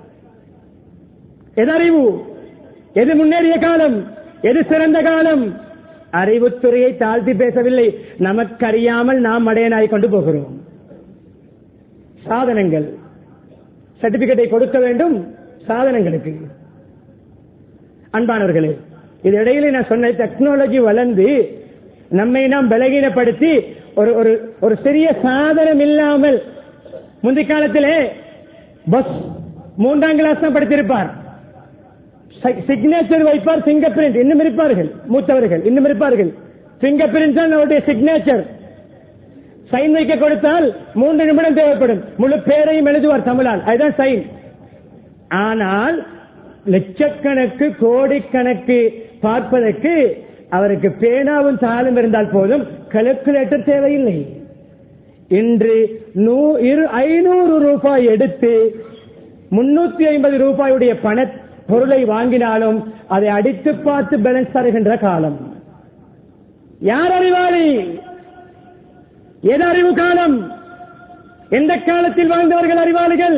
எது அறிவு எது முன்னேறிய காலம் எது சிறந்த காலம் அறிவுத்துறையை தாழ்த்தி பேசவில்லை நமக்கு அறியாமல் நாம் மடையனாய் கொண்டு போகிறோம் சாதனங்கள் சர்டிபிகேட்டை கொடுக்க வேண்டும் சாதனங்களுக்கு அன்பானவர்களே இது இடையில நான் சொன்ன டெக்னாலஜி வளர்ந்து நம்மை நாம் பலகீனப்படுத்தி ஒரு ஒரு ஒரு சிறிய சாதனம் இல்லாமல் முந்தைய காலத்திலே பஸ் மூன்றாம் கிளாஸ் தான் படித்திருப்பார் சிக்னேச்சர் வைப்பார் பிங்கர் பிரிண்ட் இன்னும் இருப்பார்கள் மூத்தவர்கள் இன்னும் இருப்பார்கள் பிங்கர் பிரிண்ட் தான் அவருடைய சிக்னேச்சர் சைன் வைக்க கொடுத்தால் மூன்று நிமிடம் தேவைப்படும் முழு பேரையும் எழுதுவார் தமிழால் அதுதான் சைன் ஆனால் லட்சக்கணக்கு கோடிக்கணக்கு பார்ப்பதற்கு அவருக்கு பேனாவும் தாளும் இருந்தால் போதும் கல்குலேட்டர் தேவையில்லை இன்று ஐநூறு ரூபாய் எடுத்து முன்னூத்தி ஐம்பது ரூபாயுடைய பண பொருளை வாங்கினாலும் அதை அடித்து பார்த்து பேலன்ஸ் தருகின்ற காலம் யார் அறிவாளி எது அறிவு காலம் எந்த காலத்தில் வாழ்ந்தவர்கள் அறிவாளிகள்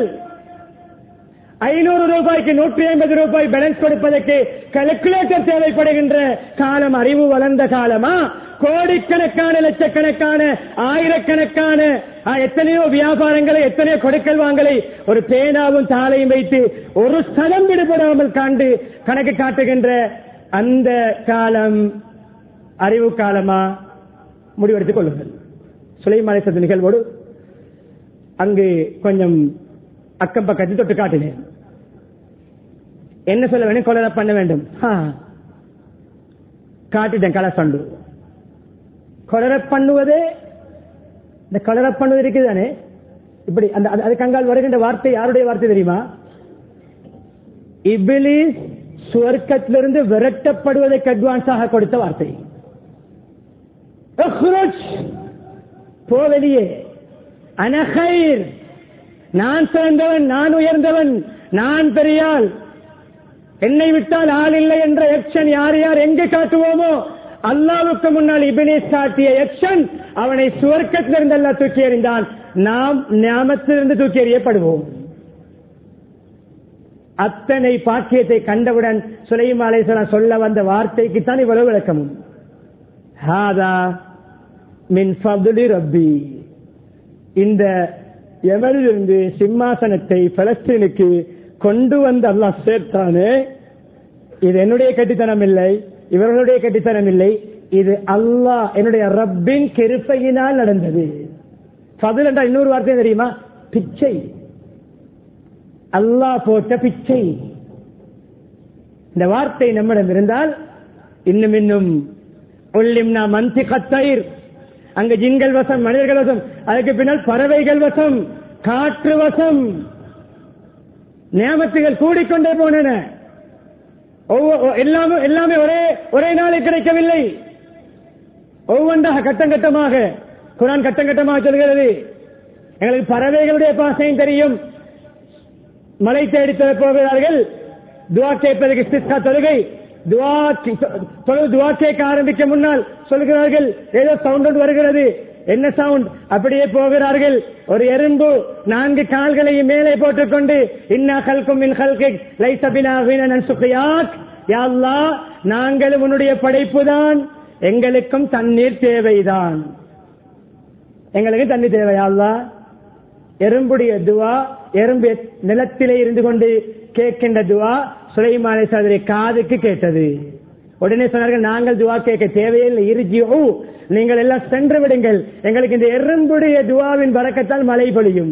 ஐநூறு ரூபாய்க்கு நூற்றி ஐம்பது ரூபாய் பேலன்ஸ் கொடுப்பதற்கு கல்குலேட்டர் தேவைப்படுகின்ற காலம் அறிவு வளர்ந்த காலமா கோடிக்கணக்கான லட்சக்கணக்கான ஆயிரக்கணக்கான எத்தனையோ வியாபாரங்களை எத்தனையோ கொடுக்கல் வாங்கலை ஒரு பேனாவும் தாளையும் வைத்து ஒரு ஸ்தலம் விடுபடாமல் காண்டு கணக்கு காட்டுகின்ற அந்த காலம் அறிவு காலமா முடிவெடுத்துக் கொள்ளுங்கள் சுலைமாலை சத்து நிகழ்வோடு அங்கு கொஞ்சம் அக்கம் பக்கத்தில் தொட்டு காட்டினேன் என்ன சொல்ல வேண்டும் கொலை பண்ண வேண்டும் காட்டிட்டேன் கலசண்டு கொலர பண்ணுவதே இந்த கொலர பண்ணுவது இருக்குதானே இப்படி அந்த அது- அதுக்கு அங்கால் வருகின்ற வார்த்தை யாருடைய வார்த்தை தெரியுமா இபிலிஸ் சுவர்க்கத்திலிருந்து விரட்டப்படுவதற்கு அட்வான்ஸாக கொடுத்த வார்த்தை اخرج. போ வெளியே அனஹைர் நான் சிறந்தவன் நான் உயர்ந்தவன் நான் பெரியாள் என்னை விட்டால் ஆள் இல்லை என்ற எக்ஷன் யார் யார் எங்கு காட்டுவோமோ அல்லாவுக்கு முன்னால் இபிலிஸ் காட்டிய எக்ஷன் அவனை சுவர்க்கத்திலிருந்து அல்ல தூக்கி எறிந்தான் நாம் ஞாபகத்திலிருந்து தூக்கி எறியப்படுவோம் அத்தனை பாக்கியத்தை கண்டவுடன் சுலைம் அலைசலாம் சொல்ல வந்த வார்த்தைக்கு தான் இவ்வளவு விளக்கமும் ஹாதா மின் ஃபதுலி ரப்பி இந்த எவரிலிருந்து சிம்மாசனத்தை பலஸ்தீனுக்கு கொண்டு வந்து அல்லாஹ் சேர்த்தானே இது என்னுடைய கட்டித்தனம் இல்லை இவர்களுடைய கட்டித்தனம் இல்லை இது அல்லாஹ் என்னுடைய ரப்பின் கிருப்பையினால் நடந்தது ஃபதுல் என்றால் இன்னொரு வார்த்தை தெரியுமா பிச்சை அல்லாஹ் போட்ட பிச்சை இந்த வார்த்தை நம்மிடம் இருந்தால் இன்னும் இன்னும் உள்ளிம்னா மந்தி கத்தயிர் அங்க ஜின்கள் வசம் மனிதர்கள் வசம் அதுக்கு பின்னால் பறவைகள் வசம் காற்று வசம் நியமத்துகள் கூடிக்கொண்டே போனன ஒவ்வொ- ஒ- எல்லாமே எல்லாமே ஒரே ஒரே நாளில் கிடைக்கவில்லை ஒவ்வொன்றாக கட்டம் கட்டமாக குரான் கட்டம் கட்டமாக சொல்கிறது எங்களுக்கு பறவைகளுடைய பாசையும் தெரியும் மலை தேடி தொழ- போகிறார்கள் துவா கேட்பதற்கு இஸ்திஸ்கா தொழுகை துவா கி- தொழு- துவா கேட்க ஆரம்பிக்க முன்னால் சொல்கிறார்கள் ஏதோ சவுண்ட் ஒன்று வருகிறது என்ன சவுண்ட் அப்படியே போகிறார்கள் ஒரு எறும்பு நான்கு கால்களையும் மேலே போட்டுக்கொண்டு இன்னா கல்கும் மின் கல்கிக் லைஸ பினா வீணன் சுகியாக் யா அல்லாஹ் நாங்களும் உன்னுடைய படைப்புதான் எங்களுக்கும் தண்ணீர் தேவைதான் எங்களுக்கு தண்ணி தேவையா அல்லாஹ் எறும்புடைய துவா எறும்பு நிலத்திலே இருந்து கொண்டு கேட்கின்ற துவா சுலைமானை சதுரை காதுக்கு கேட்டது உடனே சொன்னார்கள் நாங்கள் துவா கேட்க தேவையில்லை இருஜி ஓ நீங்கள் எல்லாம் சென்று விடுங்கள் எங்களுக்கு இந்த எறும்புடைய துவாவின் பறக்கத்தால் மழை பொழியும்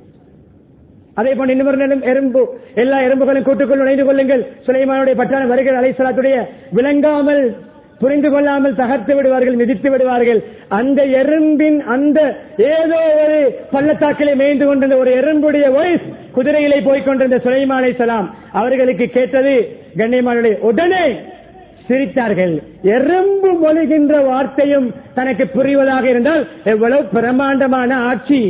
அதே போன்று இன்னொரு நேரம் எறும்பு எல்லா எறும்புகளும் கூட்டுக்குள் நுழைந்து கொள்ளுங்கள் சுலைமானுடைய பட்டான வருகிற அலைசலாத்துடைய விளங்காமல் புரிந்து கொள்ளாமல் தகர்த்து விடுவார்கள் மிதித்து விடுவார்கள் அந்த எறும்பின் அந்த ஏதோ ஒரு பள்ளத்தாக்கிலே மேய்ந்து கொண்டிருந்த ஒரு எறும்புடைய வாய்ஸ் குதிரையிலே போய்க் கொண்டிருந்த சுலைமா அலைசலாம் அவர்களுக்கு கேட்டது கண்ணியமானுடைய உடனே சிரித்தார்கள் எறும்பு மொழிகின்ற வார்த்தையும் தனக்கு புரிவதாக இருந்தால் எவ்வளவு பிரமாண்டமான ஆட்சி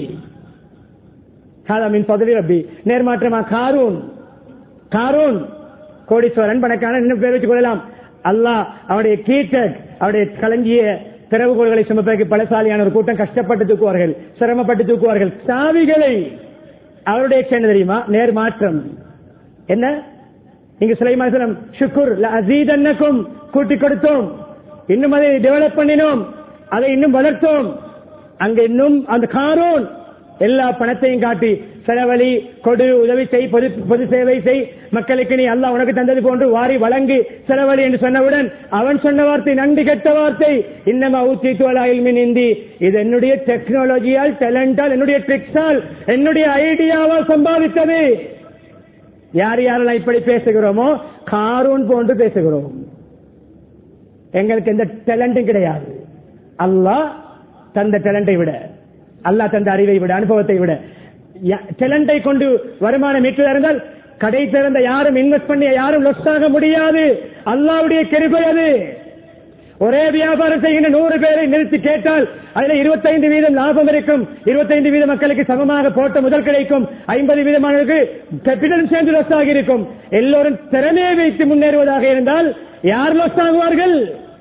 காலாமின் பதவி ரப்பி நேர்மாற்றமா காரூன் காரூன் கோடீஸ்வரன் பணக்கான இன்னும் பேர் வச்சுக் கொள்ளலாம் அல்லாஹ் அவருடைய கீட்டக் அவருடைய களஞ்சிய திறவுகோள்களை சுமப்பதற்கு பலசாலியான ஒரு கூட்டம் கஷ்டப்பட்டு தூக்குவார்கள் சிரமப்பட்டு தூக்குவார்கள் சாவிகளை அவருடைய என்ன தெரியுமா நேர்மாற்றம் என்ன இங்க சுலைமாசனம் ஷுக்குர் அசீதன்னக்கும் கூட்டி கொடுத்தோம் இன்னும் அதை டெவலப் பண்ணினோம் அதை இன்னும் வளர்த்தோம் அங்க இன்னும் அந்த காரோன் எல்லா பணத்தையும் காட்டி செலவழி கொடு உதவி செய் பொது பொது சேவை செய் மக்களுக்கு நீ அல்லாஹ் உனக்கு தந்தது போன்று வாரி வழங்கு செலவழி என்று சொன்னவுடன் அவன் சொன்ன வார்த்தை நன்றி கெட்ட வார்த்தை இன்னமா ஊத்தி தோலாயில் மின் இந்தி இது என்னுடைய டெக்னாலஜியால் டேலண்டால் என்னுடைய ட்ரிக்ஸால் என்னுடைய ஐடியாவால் சம்பாதித்தது யார் யாரெல்லாம் இப்படி பேசுகிறோமோ காரூன் போன்று பேசுகிறோம் எங்களுக்கு எந்த டேலண்டும் கிடையாது அல்லாஹ் தந்த டேலண்டை விட அல்லாஹ் தந்த அறிவை விட அனுபவத்தை விட டேலண்டை கொண்டு வருமானம் ஈட்டுவதா இருந்தால் கடை திறந்த யாரும் இன்வெஸ்ட் பண்ணி யாரும் லொஸ் ஆக முடியாது அல்லாவுடைய கிருபை அது ஒரே வியாபாரம் செய்கின்ற நூறு பேரை நிறுத்தி கேட்டால் அதுல இருபத்தைந்து வீதம் லாபம் இருக்கும் இருபத்தைந்து வீத மக்களுக்கு சமமாக போட்ட முதல் கிடைக்கும் ஐம்பது வீதமானவருக்கு கேபிட்டலும் சேர்ந்து லொஸ் ஆகி இருக்கும் எல்லோரும் திறமையை வைத்து முன்னேறுவதாக இருந்தால் யார் லொஸ் ஆகுவார்கள்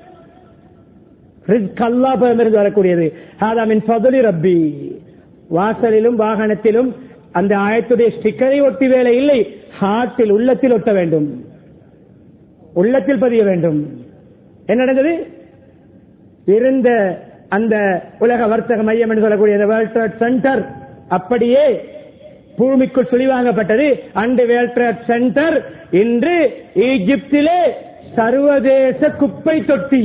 ரிஸ்க் அல்லாஹிருந்து வரக்கூடியது ஹாதாமின் பதுலி ரப்பி வாசலிலும் வாகனத்திலும் அந்த ஆயத்துடைய ஸ்டிக்கரை ஒட்டி வேலை இல்லை ஹார்ட்டில் உள்ளத்தில் ஒட்ட வேண்டும் உள்ளத்தில் பதிய வேண்டும் என்ன நடந்தது இருந்த அந்த உலக வர்த்தக மையம் என்று சொல்லக்கூடிய வேர்ல்ட் ட்ரேட் சென்டர் அப்படியே பூமிக்குள் சுழிவாங்கப்பட்டது அந்த வேர்ல்ட் ட்ரேட் சென்டர் இன்று ஈஜிப்திலே சர்வதேச குப்பை தொட்டி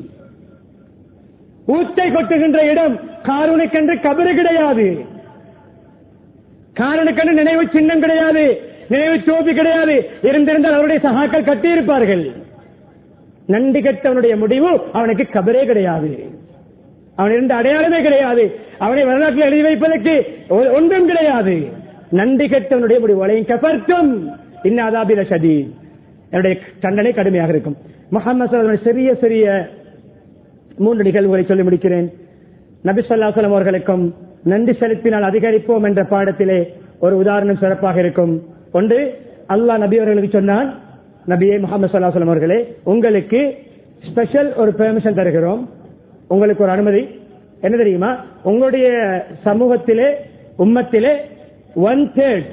ஊத்தை கொட்டுகின்ற இடம் காரனுக்கென்று கபரு கிடையாது காரனுக்கென்று நினைவு சின்னம் கிடையாது நினைவு சோபி கிடையாது இருந்திருந்தால் அவருடைய சகாக்கள் கட்டியிருப்பார்கள் நன்றி கெட்டவனுடைய முடிவு அவனுக்கு கபரே கிடையாது அவன் இருந்த அடையாளமே கிடையாது அவனை வரலாற்றில் எழுதி வைப்பதற்கு ஒ- ஒன்றும் கிடையாது நன்றி கெட்டவனுடைய முடிவு வளையும் கபர்க்கும் இன்னாதாபில சதி என்னுடைய தண்டனை கடுமையாக இருக்கும் முகமது சிறிய சிறிய மூன்று நிகழ்வுகளை சொல்லி முடிக்கிறேன் நபி சொல்லாசலம் அவர்களுக்கும் நன்றி செலுத்தினால் அதிகரிப்போம் என்ற பாடத்திலே ஒரு உதாரணம் சிறப்பாக இருக்கும் ஒன்று அல்லாஹ் நபி அவர்களுக்கு சொன்னான் நபியே முகமது சொல்லாசலம் அவர்களே உங்களுக்கு ஸ்பெஷல் ஒரு பெர்மிஷன் தருகிறோம் உங்களுக்கு ஒரு அனுமதி என்ன தெரியுமா உங்களுடைய சமூகத்திலே உம்மத்திலே ஒன் தேர்ட்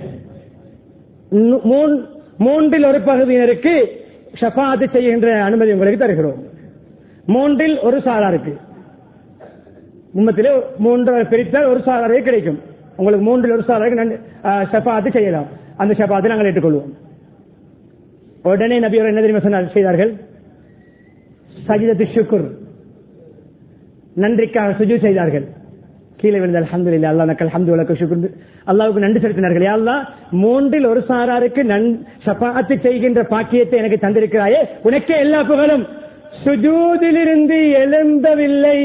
மூன்றில் ஒரு பகுதியினருக்கு ஷஃபாத்து செய்கின்ற அனுமதி உங்களுக்கு தருகிறோம் மூன்றில் ஒரு சாராருக்கு உம்மத்திலே மூன்று பிரித்தால் ஒரு சாராரே கிடைக்கும் உங்களுக்கு மூன்றில் ஒரு சாராருக்கு ஷஃபாத்து செய்யலாம் அந்த ஷஃபாத்தை நாங்கள் ஏற்றுக்கொள்வோம் உடனே நபியோர் என்ன தெரியுமா சொன்னார் செய்தார்கள் சஜிதத்து ஷுக்குர் நன்றிக்காக சுஜு செய்தார்கள் கீழே விழுந்த அல்ஹம்துலில்லாஹ் அல்லாஹ் நக்கல் ஹம்து வலக்கு ஷுக்ர் அல்லாஹ்வுக்கு நன்றி செலுத்தினார்கள் யா அல்லாஹ் மூன்றில் ஒரு சாராருக்கு நன் ஷஃபாஅத்து செய்கின்ற பாக்கியத்தை எனக்கு தந்திருக்கிறாயே உனக்கே எல்லா புகழும் சுஜூதிலிருந்து எழும்பவில்லை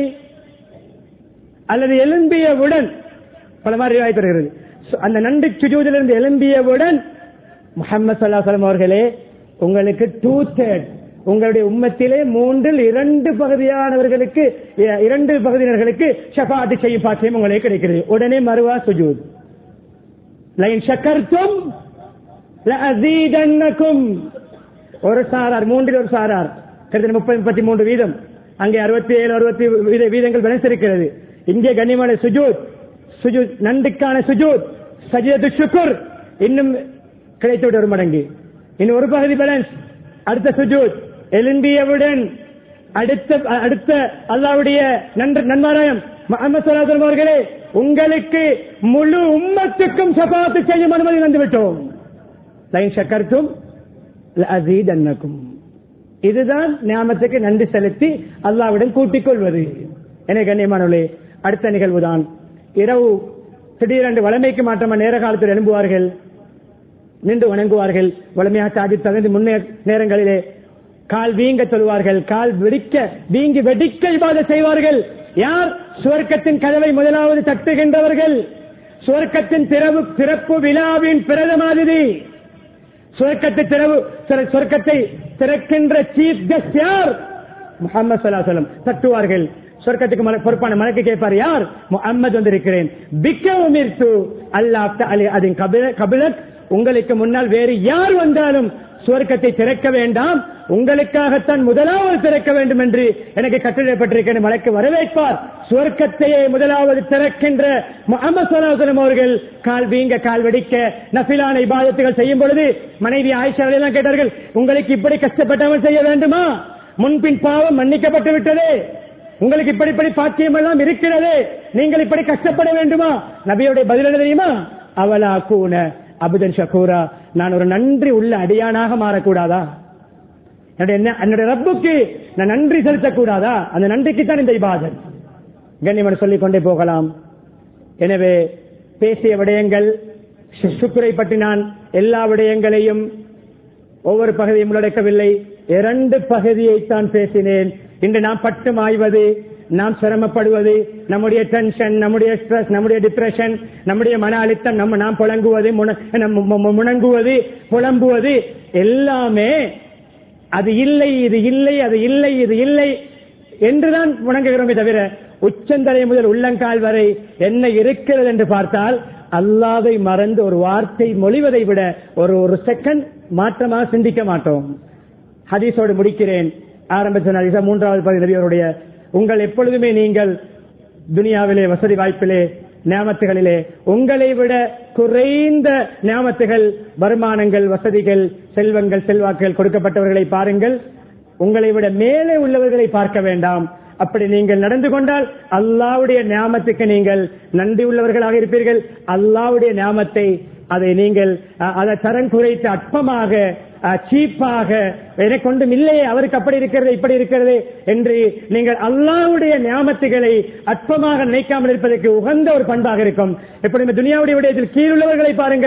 அல்லது எழும்பியவுடன் பல மாதிரி ரிவாயத் வருகிறது சு- அந்த நன்றி சுஜூதிலிருந்து எழும்பியவுடன் முஹம்மது சல்லாஹலம் அவர்களே உங்களுக்கு டூ தேர்ட் உங்களுடைய உம்மத்திலே மூன்றில் இரண்டு பகுதியானவர்களுக்கு இ- இரண்டு பகுதியினர்களுக்கு ஷஃபாத்து செய்யும் பாக்கியம் உங்களுக்கு கிடைக்கிறது உடனே மறுவா சுஜூத் லைன் ஷக்கர்த்தும் லஅஸீதன்னக்கும் ஒரு சாரார் மூன்றில் ஒரு சாரார் கிட்டத்தட்ட முப்பது முப்பத்தி மூன்று வீதம் அங்கே அறுபத்தி ஏழு அறுபத்தி வீத- வீதங்கள் பேலன்ஸ் இருக்கிறது இங்கே கண்ணியமான சுஜூத் சுஜூத் நன்றிக்கான சுஜூத் சஜிதத்து ஷுக்குர் இன்னும் கிடைத்துவிட ஒரு மடங்கு இன்னும் ஒரு பகுதி பேலன்ஸ் அடுத்த சுஜூத் எழும்பியவுடன் அடுத்த அடுத்த அல்லாவுடைய நன்ற நன்மாராயம் முகமது சலாசலம் அவர்களே உங்களுக்கு முழு உம்மத்துக்கும் சபாத்து செய்யும் அனுமதி வந்துவிட்டோம் லைன் சக்கர்த்தும் அசீதன்னக்கும் இதுதான் ஞாபகத்துக்கு நன்றி செலுத்தி அல்லாவிடம் கூட்டிக் கொள்வது என கண்ணியமானவர்களே அடுத்த நிகழ்வுதான் இரவு திடீரென்று வளமைக்கு மாற்றமா நேர காலத்தில் எழும்புவார்கள் நின்று வணங்குவார்கள் வளமையாக தாஜி தகுந்த முன்னே நேரங்களிலே கால் வீங்க சொல்வார்கள் கால் வெடிக்க வீங்கி வெடிக்க இபாத செய்வார்கள் யார் சுவர்க்கத்தின் கதவை முதலாவது தட்டுகின்றவர்கள் சுவர்க்கத்தின் திறவு திறப்பு விழாவின் பிரதமாதிரி சுவர்க்கத்தை திறவு திற- சுவர்க்கத்தை திறக்கின்ற சீஃப் கெஸ்ட் யார் முகமது சலாசலம் தட்டுவார்கள் சொர்க்கத்துக்கு மல- பொறுப்பான மலக்கு கேட்பார் யார் முகம்மது வந்திருக்கிறேன் பிக்க உமிர்த்து அல்லாஹ் அலி அதன் கபிலக் உங்களுக்கு முன்னால் வேறு யார் வந்தாலும் சுவர்க்கத்தை திறக்க வேண்டாம் உங்களுக்காகத்தான் முதலாவது திறக்க வேண்டும் என்று எனக்கு கட்டளைப்பட்டிருக்கிற மலைக்கு வரவேற்பார் சுவர்க்கத்தையே முதலாவது திறக்கின்ற முகமது சலாஹலம் அவர்கள் கால் வீங்க கால் வெடிக்க நபிலான இபாதத்துகள் செய்யும் பொழுது மனைவி ஆயிஷா எல்லாம் கேட்டார்கள் உங்களுக்கு இப்படி கஷ்டப்பட்டவன் செய்ய வேண்டுமா முன்பின் பாவம் மன்னிக்கப்பட்டு விட்டதே உங்களுக்கு இப்படி இப்படி பாக்கியம் எல்லாம் இருக்கிறது நீங்கள் இப்படி கஷ்டப்பட வேண்டுமா நபியுடைய பதில் என்ன தெரியுமா அவலா கூன அபுதன் ஷகூரா நான் ஒரு நன்றி உள்ள அடியானாக மாறக்கூடாதா என்னுடைய என்ன- என்னுடைய ரப்புக்கு நான் நன்றி செலுத்தக்கூடாதா அந்த நன்றிக்கு தான் இந்த இபாதத் கண்ணியமன் சொல்லிக் கொண்டே போகலாம் எனவே பேசிய விடயங்கள் சு- சுக்குரை பற்றி நான் எல்லா விடயங்களையும் ஒவ்வொரு பகுதியும் உள்ளடக்கவில்லை இரண்டு பகுதியைத்தான் பேசினேன் இன்று நாம் பட்டு மாய்வது நாம் சிரமப்படுவது நம்முடைய டென்ஷன் நம்முடைய ஸ்ட்ரெஸ் நம்முடைய டிப்ரெஷன் நம்முடைய மன அழுத்தம் நம்ம நாம் புழங்குவது முன- நம்ம மு- மு- முணங்குவது புலம்புவது எல்லாமே அது இல்லை இது இல்லை அது இல்லை இது இல்லை என்றுதான் முணங்குகிறோமே தவிர உச்சந்தலை முதல் உள்ளங்கால் வரை என்ன இருக்கிறது என்று பார்த்தால் அல்லாதை மறந்து ஒரு வார்த்தை மொழிவதை விட ஒரு ஒரு செகண்ட் மாற்றமாக சிந்திக்க மாட்டோம் ஹதீஸோடு முடிக்கிறேன் ஆரம்பித்த ஹதீஸா மூன்றாவது பகுதி நபி அவருடைய உங்கள் எப்பொழுதுமே நீங்கள் துனியாவிலே வசதி வாய்ப்பிலே நியாமத்துகளிலே உங்களை விட குறைந்த நியாமத்துகள் வருமானங்கள் வசதிகள் செல்வங்கள் செல்வாக்குகள் கொடுக்கப்பட்டவர்களை பாருங்கள் உங்களை விட மேலே உள்ளவர்களை பார்க்க வேண்டாம் அப்படி நீங்கள் நடந்து கொண்டால் அல்லாவுடைய நியாமத்துக்கு நீங்கள் நன்றி உள்ளவர்களாக இருப்பீர்கள் அல்லாவுடைய நியாமத்தை அதை நீங்கள் அஹ், அதை தரம் குறைத்து அற்பமாக அஹ், சீப்பாக எனக்கு ஒன்றும் இல்லையே அவருக்கு அப்படி இருக்கிறது இப்படி இருக்கிறது என்று நீங்கள் அல்லாவுடைய நியாமத்துகளை அற்பமாக நினைக்காமல் இருப்பதற்கு உகந்த ஒரு பண்பாக இருக்கும் எப்பொழுதுமே துனியாவுடைய விடயத்தில் கீழுள்ளவர்களை பாருங்கள்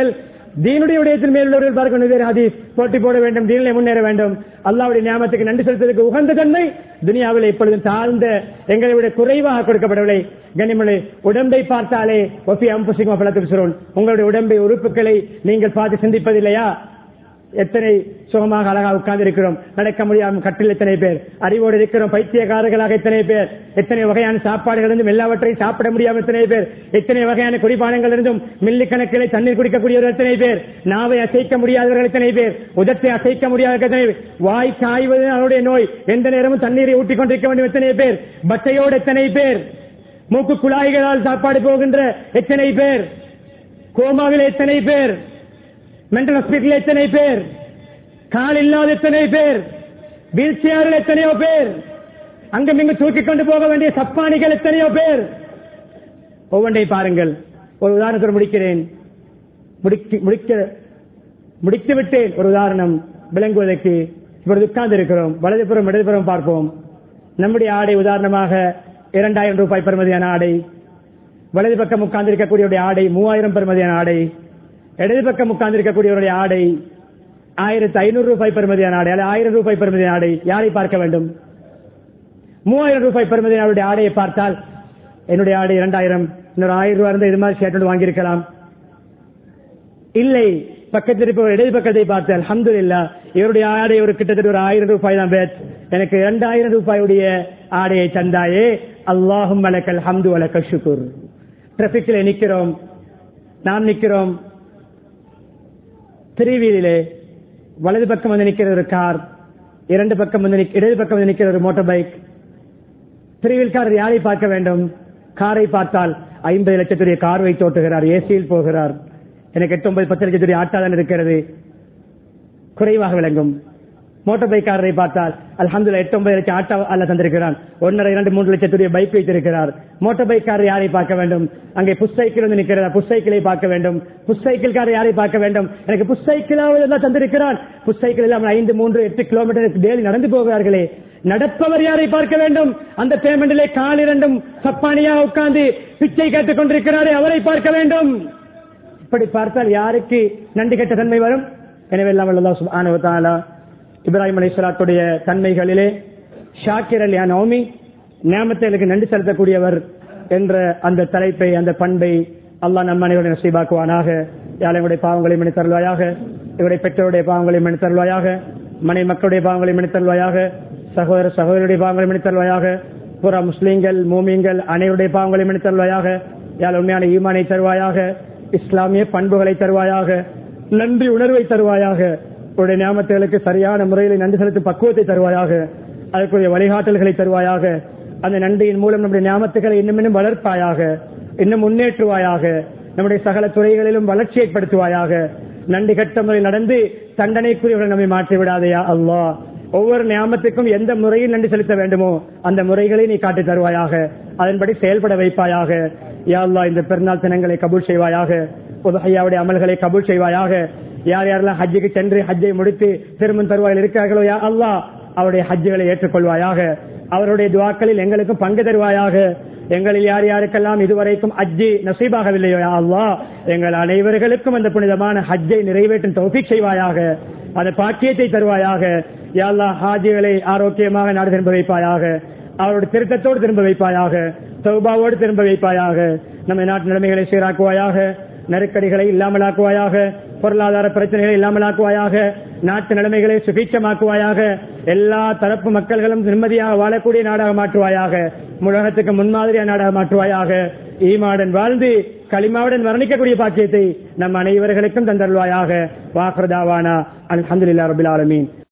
தீனுடைய விடயத்தில் மேலுள்ளவர்கள் பார்க்க வேண்டும் வேறு ஹதீஸ் போட்டி போட வேண்டும் தீனிலே முன்னேற வேண்டும் அல்லாவுடைய ஞாபகத்துக்கு நன்றி செலுத்துவதற்கு உகந்த தன்மை துனியாவில் எப்பொழுதும் தாழ்ந்த எங்களை விட குறைவாக கொடுக்கப்படவில்லை கனிமலை உடம்பை பார்த்தாலே ஒப்பி அம்புசிங்க பலத்துக்கு சொல்றோம் உங்களுடைய உடம்பை உறுப்புகளை நீங்கள் பார்த்து சிந்திப்பதில்லையா எத்தனை சுகமாக அழகாக உட்கார்ந்து இருக்கிறோம் நடக்க முடியாம கட்டில் எத்தனை பேர் அறிவோடு இருக்கிறோம் பைத்தியக்காரர்களாக எத்தனை பேர் எத்தனை வகையான சாப்பாடுகள் இருந்தும் எல்லாவற்றையும் சாப்பிட முடியாம எத்தனை பேர் எத்தனை வகையான குடிபானங்கள் இருந்தும் மில்லிக்கணக்கிலே தண்ணீர் குடிக்கக்கூடியவர்கள் எத்தனை பேர் நாவை அசைக்க முடியாதவர்கள் எத்தனை பேர் உதத்தை அசைக்க முடியாதவர்கள் எத்தனை பேர் வாய் காய்வது அவருடைய நோய் எந்த நேரமும் தண்ணீரை ஊட்டிக் கொண்டிருக்க வேண்டும் எத்தனை பேர் பட்டையோடு எத்தனை பேர் மூக்கு குழாய்களால் சாப்பாடு போகின்ற எத்தனை பேர் கோமாவில் எத்தனை பேர் மென்டல் ஹாஸ்பிட்டல் எத்தனை பேர் கால் இல்லாத எத்தனை பேர் வீல் சேரில் எத்தனையோ பேர் அங்கும் இங்கு தூக்கிக் கொண்டு போக வேண்டிய சப்பானிகள் எத்தனையோ பேர் ஒவ்வொன்றை பாருங்கள் ஒரு உதாரணத்தோடு முடிக்கிறேன் முடிக்க முடிக்க முடித்து விட்டேன் ஒரு உதாரணம் விளங்குவதற்கு இப்பொழுது உட்கார்ந்து இருக்கிறோம் வலதுபுறம் இடதுபுறம் பார்ப்போம் நம்முடைய ஆடை உதாரணமாக இரண்டாயிரம் ரூபாய் பெறுமதியான ஆடை வலது பக்கம் உட்கார்ந்து இருக்கக்கூடிய ஆடை மூவாயிரம் பெறுமதியான ஆடை இடது பக்கம் உட்கார்ந்து இருக்கக்கூடியவருடைய ஆடை ஆயிரத்தி ஐநூறு ரூபாய் பெறுமதியான ஆடை அல்லது ஆயிரம் ரூபாய் பெறுமதியான ஆடை யாரை பார்க்க வேண்டும் மூவாயிரம் ரூபாய் பெறுமதியான ஆடையை பார்த்தால் என்னுடைய ஆடை இரண்டாயிரம் இன்னொரு ஆயிரம் ரூபாய் இருந்தால் இது மாதிரி ஷர்ட் வாங்கியிருக்கலாம் இல்லை பக்கத்தில் இருப்பவர் இடது பக்கத்தை பார்த்து அலமது இல்லா இவருடைய ஆடை ஒரு கிட்டத்தட்ட ஒரு ஆயிரம் ரூபாய் தான் பேட் எனக்கு இரண்டாயிரம் ரூபாயுடைய ஆடையை தந்தாயே அல்லாஹும் வலக்கல் ஹம்து வலக்கல் ஷுக்குர் டிராபிக்ல நிக்கிறோம் நாம் நிக்கிறோம் திருவியிலே வலது பக்கம் வந்து நிக்கிற ஒரு கார் இரண்டு பக்கம் வந்து நிக்க- இடது பக்கம் வந்து நிக்கிற ஒரு மோட்டார் பைக் திருவில்காரர் யாரை பார்க்க வேண்டும் காரை பார்த்தால் ஐம்பது லட்சத்துடைய கார் வைத்து ஓட்டுகிறார் ஏசியில் போகிறார் எனக்கு எட்டு ஒன்பது பத்து லட்சத்துடைய ஆட்டா தான் இருக்கிறது குறைவாக விளங்கும் மோட்டார் பைக்காரரை பார்த்தால் அல்ஹம்துலில்லாஹ் எட்டு ஒன்பது லட்சம் ஆட்டோ அல்ல தந்திருக்கிறான் ஒன்னரை இரண்டு மூன்று லட்சத்துடைய பைக் வைத்திருக்கிறார் மோட்டார் பைக்காரர் யாரை பார்க்க வேண்டும் அங்கே புஷ் சைக்கிள் வந்து நிற்கிறதா புஷ் சைக்கிளை பார்க்க வேண்டும் புஷ் சைக்கிள்காரர் யாரை பார்க்க வேண்டும் எனக்கு புஷ் சைக்கிளாவது எல்லாம் தந்திருக்கிறான் புஷ் சைக்கிள் இல்லாமல் ஐந்து மூன்று எட்டு கிலோமீட்டர் டெய்லி நடந்து போகிறார்களே நடப்பவர் யாரை பார்க்க வேண்டும் அந்த பேமெண்டிலே கால் இரண்டும் சப்பானியா உட்கார்ந்து பிச்சை கேட்டுக் கொண்டிருக்கிறாரே அவரை பார்க்க வேண்டும் இப்படி பார்த்தால் யாருக்கு நன்றி கெட்ட தன்மை வரும் எனவே எல்லாம் வல்லல்லாஹ் சுப்ஹானஹு வ தஆலா இப்ராஹிம் அலைஹிஸ்ஸலாத்துடைய தன்மைகளிலே ஷாக்கிர் அல் யா நௌமி நியாமத்தைகளுக்கு நன்றி செலுத்தக்கூடியவர் என்ற அந்த தலைப்பை அந்த பண்பை அல்லாஹ் நம் அனைவருடைய நசீபாக்குவானாக யாழ் எங்களுடைய பாவங்களை மன்னித்தருள்வாயாக இவருடைய பெற்றோருடைய பாவங்களை மன்னித்தருள்வாயாக மனை மக்களுடைய பாவங்களை மன்னித்தருள்வாயாக சகோதர சகோதரியுடைய பாவங்களை மன்னித்தருள்வாயாக புற முஸ்லீம்கள் மூமியங்கள் அனைவருடைய பாவங்களை மன்னித்தருள்வாயாக யாழ் உண்மையான ஈமானை தருவாயாக இஸ்லாமிய பண்புகளை தருவாயாக நன்றி உணர்வை தருவாயாக உடைய நியாமத்துகளுக்கு சரியான முறையில் நன்றி செலுத்தும் பக்குவத்தை தருவாயாக அதற்குரிய வழிகாட்டல்களை தருவாயாக அந்த நன்றியின் மூலம் நம்முடைய நியாமத்துகளை இன்னும் இன்னும் வளர்ப்பாயாக இன்னும் முன்னேற்றுவாயாக நம்முடைய சகல துறைகளிலும் வளர்ச்சி ஏற்படுத்துவாயாக நன்றி கட்ட முறையில் நடந்து தண்டனைக்குரியவர்கள் நம்மை மாற்றி விடாதையா அல்லாஹ் ஒவ்வொரு நியாமத்துக்கும் எந்த முறையில் நன்றி செலுத்த வேண்டுமோ அந்த முறைகளை நீ காட்டி தருவாயாக அதன்படி செயல்பட வைப்பாயாக யா அல்லாஹ் இந்த பெருநாள் தினங்களை கபூல் செய்வாயாக உதகையாவுடைய அமல்களை கபூல் செய்வாயாக யார் யாரெல்லாம் ஹஜ்ஜுக்கு சென்று ஹஜ்ஜை முடித்து திரும்பும் தருவாயில் இருக்கிறார்களோ யா அல்லாஹ் அவருடைய ஹஜ்ஜுகளை ஏற்றுக்கொள்வாயாக அவருடைய துவாக்களில் எங்களுக்கும் பங்கு தருவாயாக எங்களில் யார் யாருக்கெல்லாம் இதுவரைக்கும் ஹஜ்ஜி நசீபாகவில்லையோ யா அல்லாஹ் எங்கள் அனைவர்களுக்கும் அந்த புனிதமான ஹஜ்ஜை நிறைவேற்றும் தௌஃபீக் செய்வாயாக அந்த பாக்கியத்தை தருவாயாக யா அல்லாஹ் ஹாஜிகளை ஆரோக்கியமாக நாடு திரும்ப வைப்பாயாக அவருடைய திருத்தத்தோடு திரும்ப வைப்பாயாக சௌபாவோடு திரும்ப வைப்பாயாக நம்ம நாட்டு நிலைமைகளை சீராக்குவாயாக நெருக்கடிகளை இல்லாமலாக்குவாயாக பொருளாதார பிரச்சனைகளை இல்லாமலாக்குவாயாக நாட்டு நிலைமைகளை சுபீட்சமாக்குவாயாக எல்லா தரப்பு மக்கள்களும் நிம்மதியாக வாழக்கூடிய நாடாக மாற்றுவாயாக உலகத்துக்கு முன்மாதிரியான நாடாக மாற்றுவாயாக ஈமாவுடன் வாழ்ந்து களிமாவுடன் வர்ணிக்கக்கூடிய பாக்கியத்தை நம் அனைவர்களுக்கும் தந்தருவாயாக வாக்குறதாவானா அல்ஹம்துலில்லாஹ் ரபில் ஆலமீன்